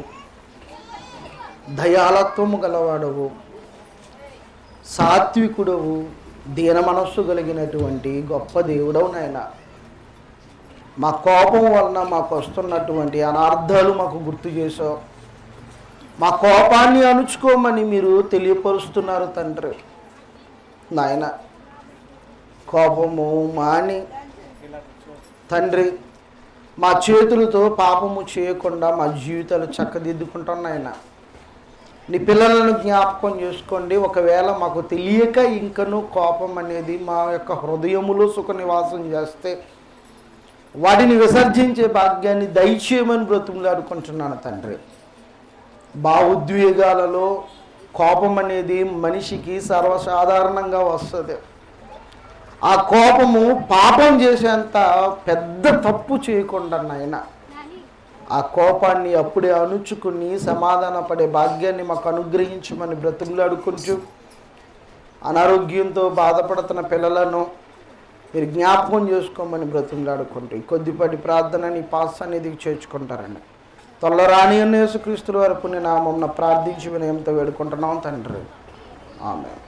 దయాలత్వము గలవాడవు సాత్వికుడవు దీన మనస్సు కలిగినటువంటి గొప్ప దేవుడవు నాయన మా కోపం వలన మాకు వస్తున్నటువంటి అనార్థాలు మాకు గుర్తు చేసావు మా కోపాన్ని అణుచుకోమని మీరు తెలియపరుస్తున్నారు తండ్రి నాయన కోపము మాని తండ్రి మా చేతులతో పాపము చేయకుండా మా జీవితాలు చక్కదిద్దుకుంటాం నాయన నీ పిల్లలను జ్ఞాపకం చేసుకోండి ఒకవేళ మాకు తెలియక ఇంకనూ కోపం అనేది మా యొక్క హృదయములో సుఖ నివాసం చేస్తే వాటిని విసర్జించే భాగ్యాన్ని దయచేయమని బ్రతుములాడుకుంటున్నాను తండ్రి భావోద్వేగాలలో కోపం అనేది మనిషికి సర్వసాధారణంగా వస్తుంది ఆ కోపము పాపం చేసేంత పెద్ద తప్పు చేయకుండా నాయన ఆ కోపాన్ని అప్పుడే అణుచుకుని సమాధాన పడే భాగ్యాన్ని మాకు అనుగ్రహించమని బ్రతుములాడుకుంటూ అనారోగ్యంతో బాధపడుతున్న పిల్లలను మీరు జ్ఞాపకం చేసుకోమని బ్రతుములాడుకుంటూ ఈ కొద్దిపాటి ప్రార్థన నీ పాస్ అనేది చేర్చుకుంటారండి త్వరలో రాని యేసుక్రీస్తుల వారి పుణ్యనామం ప్రార్థించి వినయంతో వేడుకుంటున్నాం తండ్రి ఆమె